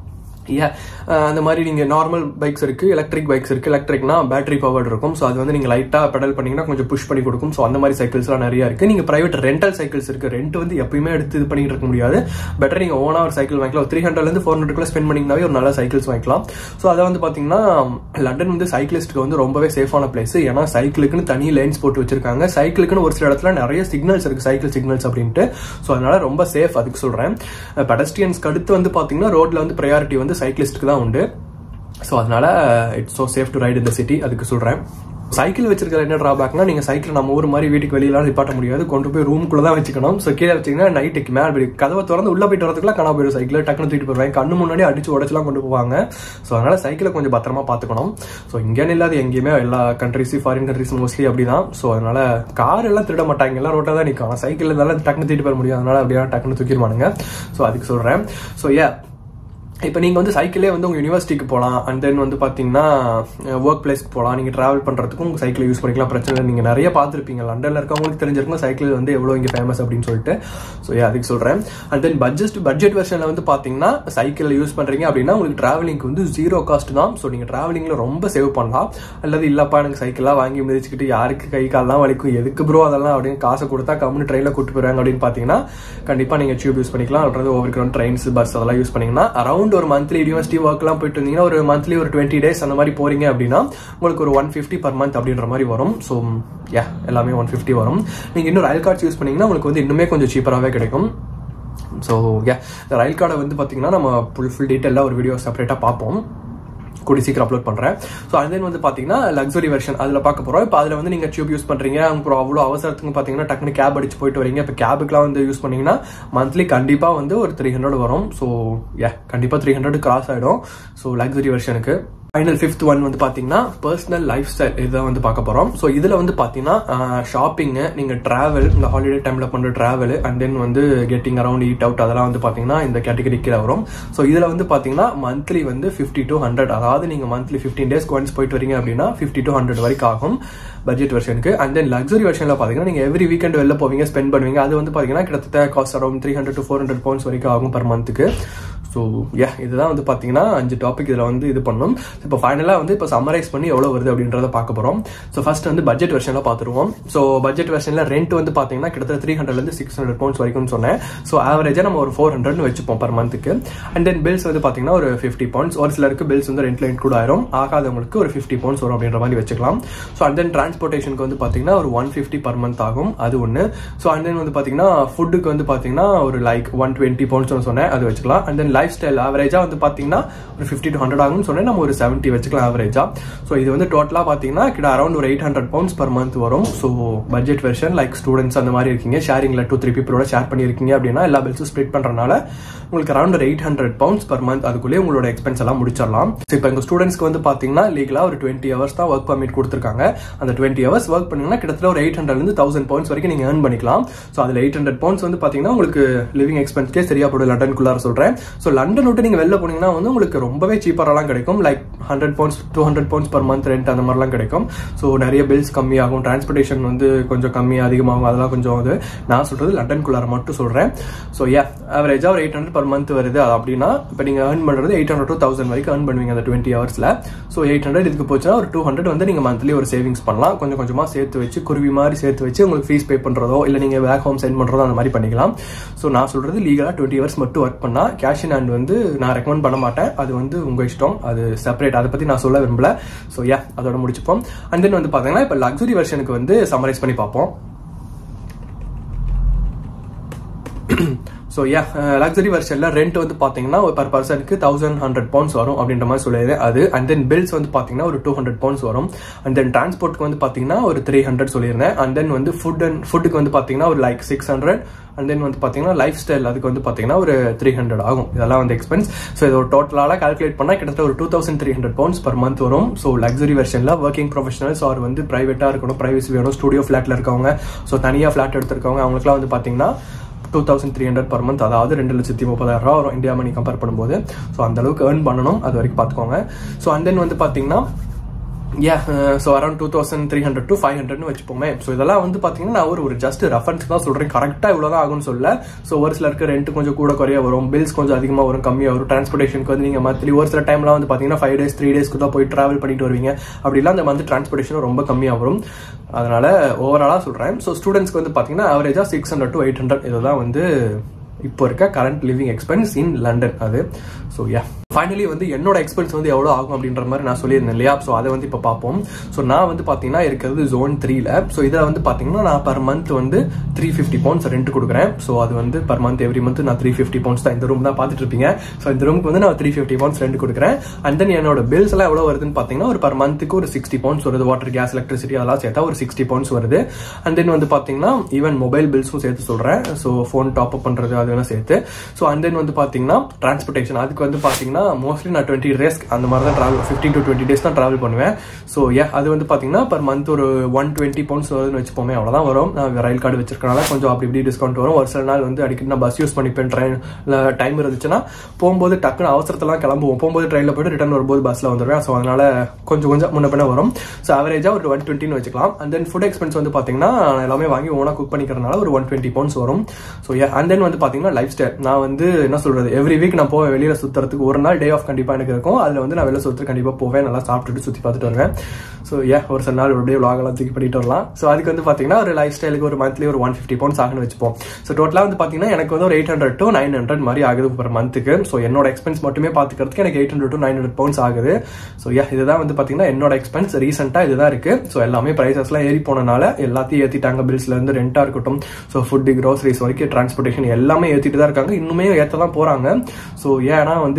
ஏ அந்த மாதிரி நீங்கள் நார்மல் பைக்ஸ் இருக்குது எலக்ட்ரிக் பைக்ஸ் இருக்குது எலக்ட்ரிக்னா பேட்டரி பவர்ட் இருக்கும் ஸோ அது வந்து நீங்கள் லைட்டாக பெடல் பண்ணிங்கன்னா கொஞ்சம் புஷ் பண்ணி கொடுக்கும் ஸோ அந்த மாதிரி சைக்கிள்ஸ்லாம் நிறைய இருக்குது நீங்கள் ப்ரைவேட் ரெண்டல் சைக்கிள்ஸ் இருக்குது ரெண்ட் வந்து எப்பயுமே எடுத்து இது பண்ணிட்டு இருக்க முடியாது பெட்டர் நீங்கள் ஓனாக ஒரு சைக்கிள் வாங்கிக்கலாம் த்ரீ ஹண்ட்ரட்லேருந்து ஃபோர் ஹண்ட்ரட்குள்ள ஸ்பெண்ட் பண்ணிங்கனாவே ஒரு நல்ல சைக்கிள்ஸ் வாங்கிக்கலாம் ஸோ அதை வந்து பார்த்தீங்கன்னா லண்டன் வந்து சைக்கிளிஸ்ட்டுக்கு வந்து ரொம்பவே சேஃபான பிளேஸ் ஏன்னா சைக்கிளுக்குன்னு தனி லைன்ஸ் போட்டு வச்சிருக்காங்க சைக்கிளுக்குன்னு ஒரு சில இடத்துல நிறைய சிக்னல்ஸ் இருக்குது சைக்கிள் சிக்னல்ஸ் அப்படின்ட்டு ஸோ அதனால ரொம்ப சேஃப் அதுக்கு சொல்கிறேன் பெடஸ்ட்ரியன்ஸ்க்கு அடுத்து வந்து பார்த்தீங்கன்னா ரோட்டில் வந்து ப்ரையாரிட்டி வந்து சைக்கிளிஸ்ட்டுக்கு தான் உண்டு ஸோ அதனால it's so safe to ride இந்த சிட்டி அதுக்கு சொல்கிறேன் சைக்கிள் வச்சிருக்கிற என்ன ட்ராபேக்னா நீங்கள் சைக்கிள் நம்ம ஊர் மாதிரி வீட்டுக்கு வெளியெல்லாம் நிப்பாட்ட முடியாது கொண்டு போய் ரூம்குள்ள தான் வச்சுக்கணும் ஸோ கீழே வச்சிங்கன்னா நைட்டுக்கு மேலே இப்படி கதவை திறந்து உள்ள போயிட்டு வரதுக்குலாம் காணா போயிடும் சைக்கிள் டக்குனு தூக்கிட்டு போயிருவாங்க கண்ணு முன்னாடி அடிச்சு உடச்சலாம் கொண்டு போவாங்க ஸோ அதனால சைக்கிளை கொஞ்சம் பத்திரமா பார்த்துக்கணும் ஸோ இங்கேன்னு இல்லாத எங்கேயுமே எல்லா கண்ட்ரிஸும் ஃபாரின் கண்ட்ரிஸ் மோஸ்ட்லி அப்படி தான் ஸோ அதனால கார் எல்லாம் திருட மாட்டாங்க எல்லாம் ரோட்டாக தான் நிற்கும் சைக்கிள் இருந்தாலும் டக்குனு தூக்கிட்டு போயிட முடியும் அதனால அப்படியே டக்குனு தூக்கிடுவானுங்க ஸோ அதுக்கு சொல்கிறேன் ஸோ ஏ இப்போ நீங்கள் வந்து சைக்கிளே வந்து உங்கள் யூனிவர்சிட்டிக்கு போகலாம் அண்ட் தென் வந்து பார்த்தீங்கன்னா ஒர்க் பிளேஸ்க்கு போகலாம் நீங்கள் ட்ராவல் பண்ணுறதுக்கும் உங்கள் சைக்கிளை யூஸ் பண்ணிக்கலாம் பிரச்சனை இல்லை நீங்கள் நிறைய பார்த்துருப்பீங்க லண்டனில் இருக்கவங்களுக்கு தெரிஞ்சிருக்கும் சைக்கிள் வந்து எவ்வளோ இங்கே ஃபேமஸ் அப்படின்னு சொல்லிட்டு ஸோ அதுக்கு சொல்கிறேன் அண்ட் தென் பட்ஜெட் பட்ஜெட் வெர்ஷனில் வந்து பார்த்தீங்கன்னா சைக்கிள் யூஸ் பண்ணுறீங்க அப்படின்னா உங்களுக்கு ட்ராவலிங்க்கு வந்து ஜீரோ காஸ்ட் தான் ஸோ நீங்கள் ட்ராவலிங்கில் ரொம்ப சேவ் பண்ணலாம் அல்லது இல்லைப்பா எனக்கு சைக்கிளாக வாங்கி மிதிச்சுக்கிட்டு யாருக்கு கை கால்லாம் வலிக்கும் எதுக்கு ப்ரோ அதெல்லாம் அப்படின்னு காசை கொடுத்தா கம்முன்னு ட்ரெயினில் கூட்டு போயிடுறாங்க அப்படின்னு பார்த்தீங்கன்னா கண்டிப்பாக நீங்கள் டியூப் யூஸ் பண்ணிக்கலாம் அல்லது ஓவர் கிரவுண்ட் ட்ரெயின்ஸ் பஸ் அதெல்லாம் யூஸ் பண்ணிங்கன்னா அரௌண்ட் ஒரு மந்த்லி யூனிவர்சிட்டி ஒர்க்லாம் போயிட்டு இருந்தீங்கன்னா ஒரு மந்த்லி ஒரு டுவெண்ட்டி டேஸ் அந்த மாதிரி போறீங்க அப்படின்னா உங்களுக்கு ஒரு ஒன் ஃபிஃப்டி பர் மந்த் அப்படின்ற மாதிரி வரும் ஸோ யா எல்லாமே ஒன் ஃபிஃப்டி வரும் நீங்கள் இன்னும் ரயில் கார்ட்ஸ் யூஸ் பண்ணீங்கன்னா உங்களுக்கு வந்து இன்னுமே கொஞ்சம் சீப்பராகவே கிடைக்கும் ஸோ யா இந்த ரயில் கார்டை வந்து பார்த்தீங்கன்னா நம்ம ஃபுல் ஃபுல் டீட்டெயிலாக ஒரு வீடியோ செப்பரேட்டாக பார்ப்போம் கூடி சீக்கிரம் அப்லோட் பண்ணுறேன் ஸோ and then வந்து பார்த்தீங்கன்னா லக்ஸரி வெர்ஷன் அதில் பார்க்க போகிறோம் இப்போ அதில் வந்து நீங்கள் டியூப் யூஸ் பண்ணுறீங்க அப்புறம் அவ்வளோ அவசரத்துக்கு பார்த்தீங்கன்னா டக்குனு கேப் அடிச்சு போயிட்டு வரீங்க இப்போ கேபுக்குலாம் வந்து யூஸ் பண்ணீங்கன்னா மந்த்லி கண்டிப்பாக வந்து ஒரு த்ரீ ஹண்ட்ரட் வரும் ஸோ ஏ கண்டிப்பாக த்ரீ ஹண்ட்ரட் கிராஸ் ஆகிடும் ஸோ லக்ஸரி வெர்ஷனுக்கு ஃபைனல் ஃபிஃப்த் ஒன் வந்து பார்த்தீங்கன்னா பர்சனல் லைஃப் ஸ்டைல் இதை வந்து பார்க்க போகிறோம் ஸோ இதில் வந்து பார்த்தீங்கன்னா ஷாப்பிங்கு நீங்கள் ட்ராவல் இந்த ஹாலிடே டைமில் பண்ணுற ட்ராவல் அண்ட் தென் வந்து கெட்டிங் அரவுண்ட் ஈட் அவுட் அதெல்லாம் வந்து பார்த்தீங்கன்னா இந்த கேட்டகரி கீழே வரும் ஸோ இதில் வந்து பார்த்தீங்கன்னா மந்த்லி வந்து ஃபிஃப்டி டு ஹண்ட்ரட் அதாவது நீங்கள் மந்த்லி ஃபிஃப்டீன் டேஸ்க்கு ஒன்ஸ் போயிட்டு வரீங்க அப்படின்னா ஃபிஃப்டி டு ஹண்ட்ரட் வரைக்கும் ஆகும் பட்ஜெட் வெர்ஷனுக்கு அண்ட் தென் லக்ஸரி வெர்ஷனில் பார்த்தீங்கன்னா நீங்கள் எவ்ரி வீக்கெண்ட் வெளில போவீங்க ஸ்பெண்ட் பண்ணுவீங்க அது வந்து பார்த்தீங்கன்னா கிட்டத்தட்ட cost around three hundred to four hundred pounds வரைக்கும் ஆகும் பர் மந்த்துக்கு ஸோ யா இதுதான் வந்து பார்த்தீங்கன்னா அஞ்சு டாபிக் இதில் வந்து இது பண்ணணும் இப்போ ஃபைனலாக வந்து இப்போ சம்மரைஸ் பண்ணி எவ்வளோ வருது அப்படின்றத பார்க்க போகிறோம் ஸோ ஃபர்ஸ்ட் வந்து பட்ஜெட் வெர்ஷனில் பார்த்துருவோம் ஸோ பட்ஜெட் வெர்ஷனில் ரெண்ட் வந்து பார்த்தீங்கன்னா கிட்டத்தட்ட த்ரீ ஹண்ட்ரட்லேருந்து சிக்ஸ் ஹண்ட்ரட் பவுண்ட்ஸ் வரைக்கும் சொன்னேன் ஸோ ஆவரேஜாக நம்ம ஒரு ஃபோர் ஹண்ட்ரட்னு வச்சுப்போம் பர் மந்த்துக்கு அண்ட் தென் பில்ஸ் வந்து பார்த்தீங்கன்னா ஒரு ஃபிஃப்டி பவுண்ட்ஸ் ஒரு சிலருக்கு பில்ஸ் வந்து ரெண்ட்ல இன்க்ளூட் ஆயிரும் ஆகாதவங்களுக்கு ஒரு ஃபிஃப்டி பவுண்ட்ஸ் வரும் அப்படின்ற மாதிரி வச்சுக்கலாம் ஸோ அண்ட் தென் டிரான்ஸ்போர்ட்டேஷனுக்கு வந்து பார்த்தீங்கன்னா ஒரு ஒன் ஃபிஃப்டி பர் மந்த் ஆகும் அது ஒன்று ஸோ அண்ட் தென் வந்து பார்த்தீங்கன்னா ஃபுட்டுக்கு வந்து பார்த்தீங்கன்னா ஒரு லைக் ஒன் டுவெண்ட்டி பவுண்ட்ஸ் சொன்னேன் அது வச்சுக்கலாம் அண்ட் தென் லைஃப் ஸ்டைல் ஆவரேஜாக வந்து பார்த்தீங்கன்னா ஒரு ஃபிஃப்டி டு ஹண்ட்ரட் ஆகும்னு சொன்னேன் நம்ம ஒரு செவன்ட்டி வச்சுக்கலாம் ஆவரேஜா ஸோ இது வந்து டோட்டலாக பார்த்தீங்கன்னா கிட்ட அரௌண்ட் ஒரு eight hundred pounds per month வரும் so budget version like students அந்த மாதிரி இருக்கீங்க ஷேரிங்ல டூ த்ரீ பீப்பிளோட ஷேர் பண்ணியிருக்கீங்க அப்படின்னா எல்லா பில்ஸும் ஸ்ப்ளிட் பண்ணுறதுனால உங்களுக்கு அரௌண்ட் ஒரு eight hundred pounds per month அதுக்குள்ளேயே உங்களோட எக்ஸ்பென்ஸ் எல்லாம் முடிச்சிடலாம் ஸோ இப்போ எங்கள் ஸ்டூடெண்ட்ஸ்க்கு வந்து பார்த்தீங்கன்னா லீகலாக ஒரு டுவெண்ட்டி ஹவர்ஸ் தான் ஒர்க் பர்மிட் கொடுத்துருக்காங்க அந்த டுவெண்ட்டி ஹவர்ஸ் ஒர்க் பண்ணீங்கன்னா கிட்டத்தட்ட ஒரு எயிட் ஹண்ட்ரட்லேருந்து தௌசண்ட் பவுண்ட்ஸ் வரைக்கும் நீங்கள் ஏர்ன் பண்ணிக்கலாம் ஸோ அதில் எயிட் ஹண்ட்ரட் பவுண்ட்ஸ் வந்து பார்த்தீங்கன்னா உங்களுக்கு லிவிங் எக்ஸ்பென்ஸ்க்கே சரியா போடும் லண்டனுக்குள்ளார சொல்கிறேன் ஸோ லண்டன் விட்டு நீங்கள் வெளில போனீங்கன்னா வந்து உங்களுக்கு ரொம்பவே சீப்பரெல்லாம் கிடைக்கும் like hundred pounds two hundred pounds per month rent அந்த மாதிரிலாம் கிடைக்கும் ஸோ நிறைய பில்ஸ் கம்மியாகும் டிரான்ஸ்போர்ட்டேஷன் வந்து கொஞ்சம் கம்மி அதிகமாகும் அதெல்லாம் கொஞ்சம் அது நான் சொல்றது லண்டனுக்குள்ளார மட்டும் சொல்கிறேன் ஸோ ஏ ஆவரேஜாக ஒரு எயிட் ஹண்ட்ரட் பர் மந்த் வருது அது அப்படின்னா இப்போ நீங்கள் ஏர்ன் பண்ணுறது எயிட் ஹண்ட்ரட் டூ தௌசண்ட் வரைக்கும் ஏர்ன் பண்ணுவீங்க அந்த டுவெண்ட்டி ஹவர்ஸில் ஸோ எயிட் ஹண்ட்ரட் இதுக்கு போச்சுன்னா ஒரு டூ ஹண்ட்ரட் வந்து நீங்கள் மந்த்லி ஒரு சேவிங்ஸ் பண்ணலாம் கொஞ்சம் கொஞ்சமாக சேர்த்து வச்சு குருவி மாதிரி சேர்த்து வச்சு உங்களுக்கு ஃபீஸ் பே பண்ணுறதோ இல்லை நீங்கள் பேக் ஹோம் சென்ட் பண்ணுறதோ அந்த மாதிரி பண்ணிக்கலாம் ஸோ நான் சொல்கிறது லீகலாக டுவெண்ட்டி ஹவர்ஸ் மட்டும் ஒர்க் பண்ணால் கேஷ் இன் ஹேண்ட் வந்து நான் ரெக்கமெண்ட் பண்ண மாட்டேன் அது வந்து உங்கள் இஷ்டம் அது செப்பரேட் அதை பற்றி நான் சொல்ல விரும்பல ஸோ யா அதோட முடிச்சுப்போம் அண்ட் தென் வந்து பார்த்தீங்கன்னா இப்போ லக்ஸுரி வெர்ஷனுக்கு வந்து சம்மரைஸ் பண்ணி பார்ப்போம் ஸோ யா லக்ஸரி வெர்ஷனில் ரெண்ட் வந்து பார்த்தீங்கன்னா ஒரு பர் பர்சனுக்கு தௌசண்ட் ஹண்ட்ரட் பவுண்ட்ஸ் வரும் அப்படின்ற மாதிரி சொல்லிடுது அது அண்ட் தென் பில்ஸ் வந்து பார்த்தீங்கன்னா ஒரு டூ ஹண்ட்ரட் பவுண்ட்ஸ் வரும் அண்ட் தென் டிரான்ஸ்போர்ட்க்கு வந்து பார்த்தீங்கன்னா ஒரு த்ரீ ஹண்ட்ரட் சொல்லியிருந்தேன் அண்ட் தென் வந்து ஃபுட் அண்ட் ஃபுட்டுக்கு வந்து பார்த்தீங்கன்னா ஒரு like six hundred and then வந்து பார்த்தீங்கன்னா லைஃப் ஸ்டைல் அதுக்கு வந்து பார்த்தீங்கன்னா ஒரு த்ரீ ஹண்ட்ரட் ஆகும் இதெல்லாம் வந்து எக்ஸ்பென்ஸ் ஸோ இது ஒரு டோட்டலாக கால்குலேட் பண்ணால் கிட்டத்தட்ட ஒரு two thousand three hundred pounds per month வரும் ஸோ லக்ஸரி வெர்ஷனில் ஒர்க்கிங் ப்ரொஃபஷனல்ஸ் ஆர் வந்து ப்ரைவேட்டாக இருக்கணும் ப்ரைவசி வேணும் ஸ்டுடியோ ஃப்ளாட்டில் இருக்கவங்க ஸோ தனியாக ஃப்ளாட் எடுத்திருக்கவங்க அவங்களுக்குலாம் வந்து பார்த்தீங்கன்னா two thousand three hundred per month அதாவது ரெண்டு லட்சத்தி முப்பதாயிரம் ரூபா வரும் இந்தியா மணி கம்பேர் பண்ணும்போது ஸோ அந்த அளவுக்கு ஏர்ன் பண்ணணும் அது வரைக்கும் பார்த்துக்கோங்க ஸோ அண்ட் தென் வந்து பார்த்தீங்கன்னா yeah so around two thousand three hundred to five ஹண்ட்ரட்னு வச்சுப்போமே ஸோ இதெல்லாம் வந்து பார்த்தீங்கன்னா நான் ஒரு ஒரு ஜஸ்ட் ரெஃபரன்ஸ் தான் சொல்கிறேன் கரெக்டாக இவ்வளோ தான் ஆகும்னு சொல்ல ஸோ ஒரு சிலருக்கு ரெண்ட் கொஞ்சம் கூட குறைய வரும் பில்ஸ் கொஞ்சம் அதிகமாக வரும் கம்மியாக வரும் டிரான்ஸ்போர்ட்டேஷனுக்கு வந்து நீங்கள் மந்த்லி ஒரு சில டைம்லாம் வந்து பார்த்தீங்கன்னா ஃபைவ் டேஸ் த்ரீ டேஸ்க்கு தான் போய் ட்ராவல் பண்ணிட்டு வருவீங்க அப்படிலாம் அந்த மந்த் டிரான்ஸ்போர்ட்டேஷன் ரொம்ப கம்மியாக வரும் அதனால ஓவராலாக சொல்கிறேன் ஸோ ஸ்டூடெண்ட்ஸ்க்கு வந்து பார்த்தீங்கன்னா ஆவரேஜாக six hundred to eight hundred இதுதான் வந்து இப்போ இருக்க current living expense in London அது ஸோ யா ஃபைனலி வந்து என்னோட எக்ஸ்பென்ஸ் வந்து எவ்வளோ ஆகும் அப்படின்ற மாதிரி நான் சொல்லியிருந்தேன் இல்லையா ஸோ அதை வந்து இப்போ பார்ப்போம் ஸோ நான் வந்து பார்த்தீங்கன்னா இருக்கிறது ஜோன் த்ரீல ஸோ இதில் வந்து பார்த்தீங்கன்னா நான் பர் மந்த் வந்து த்ரீ ஃபிஃப்டி பவுண்ட்ஸ் ரெண்ட் கொடுக்குறேன் ஸோ அது வந்து பர் மந்த் எவ்ரி மந்த் நான் த்ரீ ஃபிஃப்டி பவுண்ட்ஸ் தான் இந்த ரூம் தான் பார்த்துட்டு இருப்பீங்க ஸோ இந்த ரூமுக்கு வந்து நான் த்ரீ ஃபிஃப்டி பவுண்ட்ஸ் ரெண்ட் கொடுக்குறேன் அண்ட் தென் என்னோட பில்ஸ் எல்லாம் எவ்வளோ வருதுன்னு பார்த்தீங்கன்னா ஒரு பர் மந்த்துக்கு ஒரு சிக்ஸ்டி பவுண்ட்ஸ் வருது வாட்டர் கேஸ் எலக்ட்ரிசிட்டி அதெல்லாம் சேர்த்தா ஒரு சிக்ஸ்டி பவுண்ட்ஸ் வருது அண்ட் தென் வந்து பார்த்தீங்கன்னா ஈவன் மொபைல் பில்ஸும் சேர்த்து சொல்கிறேன் ஸோ ஃபோன் டாப் அப் பண்ணுறது அது வேணா சேர்த்து ஸோ அண்ட் தென் வந்து பார்த்தீங்கன்னா டிரான்ஸ்போர்ட்டேஷன் அதுக்கு வந்து பார்த்தீங்கன்னா மோஸ்ட்லி நான் டுவெண்ட்டி டேஸ் அந்த மாதிரி தான் travel fifteen to twenty days தான் ட்ராவல் பண்ணுவேன் ஸோ ஏ அது வந்து பார்த்தீங்கன்னா பர் மந்த் ஒரு ஒன் டுவெண்ட்டி பவுண்ட்ஸ் வருதுன்னு வச்சுப்போமே அவ்வளோதான் வரும் நான் ரயில் கார்டு வச்சிருக்கனால கொஞ்சம் அப்படி இப்படி டிஸ்கவுண்ட் வரும் ஒரு சில நாள் வந்து அடிக்கடி நான் பஸ் யூஸ் பண்ணிப்பேன் ட்ரெயின் டைம் இருந்துச்சுன்னா போகும்போது டக்குன்னு அவசரத்தெல்லாம் கிளம்புவோம் போகும்போது ட்ரெயினில் போயிட்டு ரிட்டர்ன் வரும்போது பஸ்ஸில் வந்துடுவேன் ஸோ அதனால கொஞ்சம் கொஞ்சம் முன்ன பின்ன வரும் ஸோ ஆவரேஜாக ஒரு ஒன் டுவெண்ட்டின்னு வச்சுக்கலாம் அண்ட் தென் ஃபுட் எக்ஸ்பென்ஸ் வந்து பார்த்தீங்கன்னா நான் எல்லாமே வாங்கி ஓனாக குக் பண்ணிக்கிறதுனால ஒரு ஒன் டுவெண்ட்டி பவுண்ட்ஸ் வரும் ஸோ ஏ அண்ட் தென் வந்து பார்த்தீங்கன்னா லைஃப் ஸ்டைல் நான் வந்து என்ன சொல்றது எவ்ரி வீக் நான் போவேன் வெளியில சுத்துறதுக்கு ஒரு நாள் டே ஆஃப் கண்டிப்பா எனக்கு இருக்கும் அதுல வந்து நான் வெளில சுத்துறது கண்டிப்பா போவேன் நல்லா சாப்பிட்டுட்டு சுத்தி பார்த்துட்டு வருவேன் ஸோ ஏ ஒரு சில நாள் அப்படியே vlog எல்லாம் தூக்கி பண்ணிட்டு வரலாம் ஸோ அதுக்கு வந்து பாத்தீங்கன்னா ஒரு லைஃப் ஸ்டைலுக்கு ஒரு மந்த்லி ஒரு ஒன் ஃபிஃப்டி பவுண்ட்ஸ் ஆகுன்னு வச்சுப்போம் ஸோ டோட்டலாக வந்து பாத்தீங்கன்னா எனக்கு வந்து ஒரு eight hundred to nine hundred மாதிரி ஆகுது பர் மந்த்துக்கு ஸோ என்னோட எக்ஸ்பென்ஸ் மட்டுமே பார்த்துக்கிறதுக்கு எனக்கு eight hundred to nine hundred pounds ஆகுது ஸோ யா இதுதான் வந்து பாத்தீங்கன்னா என்னோட எக்ஸ்பென்ஸ் ரீசெண்டாக இதுதான் இருக்கு ஸோ எல்லாமே ப்ரைசஸ்லாம் ஏறி போனனால எல்லாத்தையும் ஏற்றிட்டாங்க பில்ஸ்ல இருந்து ரெண்டா இருக்கட்டும் ஸோ ஃபுட்டு க்ரோசரிஸ் வரைக்கும் டிரான்ஸ்போர்ட்டேஷன் எல்லாமே ஏற்றிட்டு தான் இருக்காங்க இன்னுமே ஏற்ற தான் போறாங்க ஸோ ஏன்னா வந்து இதை கொஞ்சம்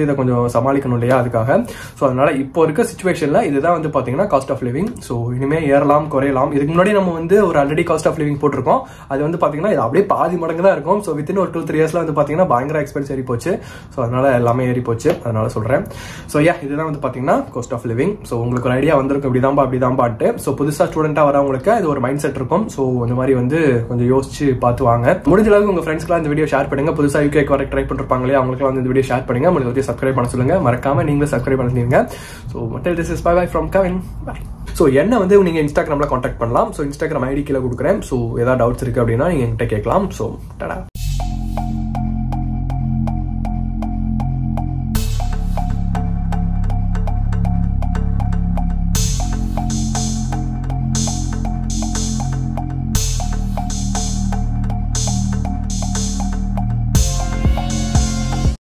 கொஞ்சம் சமாளிக்கணும் இல்லையா அதுக்காக ஸோ அதனால இப்போ இருக்க சுச்சுவேஷன்ல இதுதான் வந்து பாத்தீங்கன்னா காஸ்ட் ஆஃப் லிவிங் ஸோ இனிமே ஏறலாம் குறையலாம் இதுக்கு முன்னாடி நம்ம வந்து ஒரு ஆல்ரெடி காஸ்ட் ஆஃப் லிவிங் போட்டிருக்கோம் அது வந்து பாத்தீங்கன்னா இது அப்படியே பாதி மடங்கு தான் இருக்கும் ஸோ வித்தின் ஒரு டூ த்ரீ இயர்ஸ்ல வந்து பாத்தீங்கன்னா பயங்கர எக்ஸ்பென்ஸ் ஏறி போச்சு ஸோ அதனால எல்லாமே ஏறி போச்சு அதனால சொல்றேன் ஸோ யா இதுதான் வந்து பாத்தீங்கன்னா காஸ்ட் ஆஃப் லிவிங் ஸோ உங்களுக்கு ஒரு ஐடியா வந்திருக்கும் இப்படிதான்பா அப்படிதான்பாட்டு ஸோ புதுசா ஸ்டூடெண்டா வரவங்களுக்கு இது ஒரு மைண்ட் செட் இருக்கும் ஸோ இந்த மாதிரி வந்து கொஞ்சம் யோசிச்சு பார்த்து வாங்க முடிஞ்ச அளவுக்கு உங்க ஃப்ரெண்ட்ஸ்க்குலாம் இந்த வீடியோ ஷேர் பண்ணுங்க புதுசா யூகே வர ட்ரை பண்ணிருப்பாங்க இல்லையா அவங்களுக்கு வந்து இந்த வீடியோ ஷேர் பண்ணுங்க உங்களுக்கு வந்து சப்ஸ்கிரைப் பண்ண சொல்லுங்க மறக்காம நீங்களும் சப்ஸ்கிரைப் பண்ணிருங்க ஸோ மட்டில் this is bye bye from Kavin bye so என்ன வந்து நீங்க இன்ஸ்டாகிராம்ல காண்டாக்ட் பண்ணலாம் ஸோ இன்ஸ்டாகிராம் ஐடி கீழே கொடுக்குறேன் ஸோ ஏதாவது டவுட்ஸ் இருக்கு அப்படின்னா நீங்க என்கிட்ட கேட்கலாம் ஸோ டடா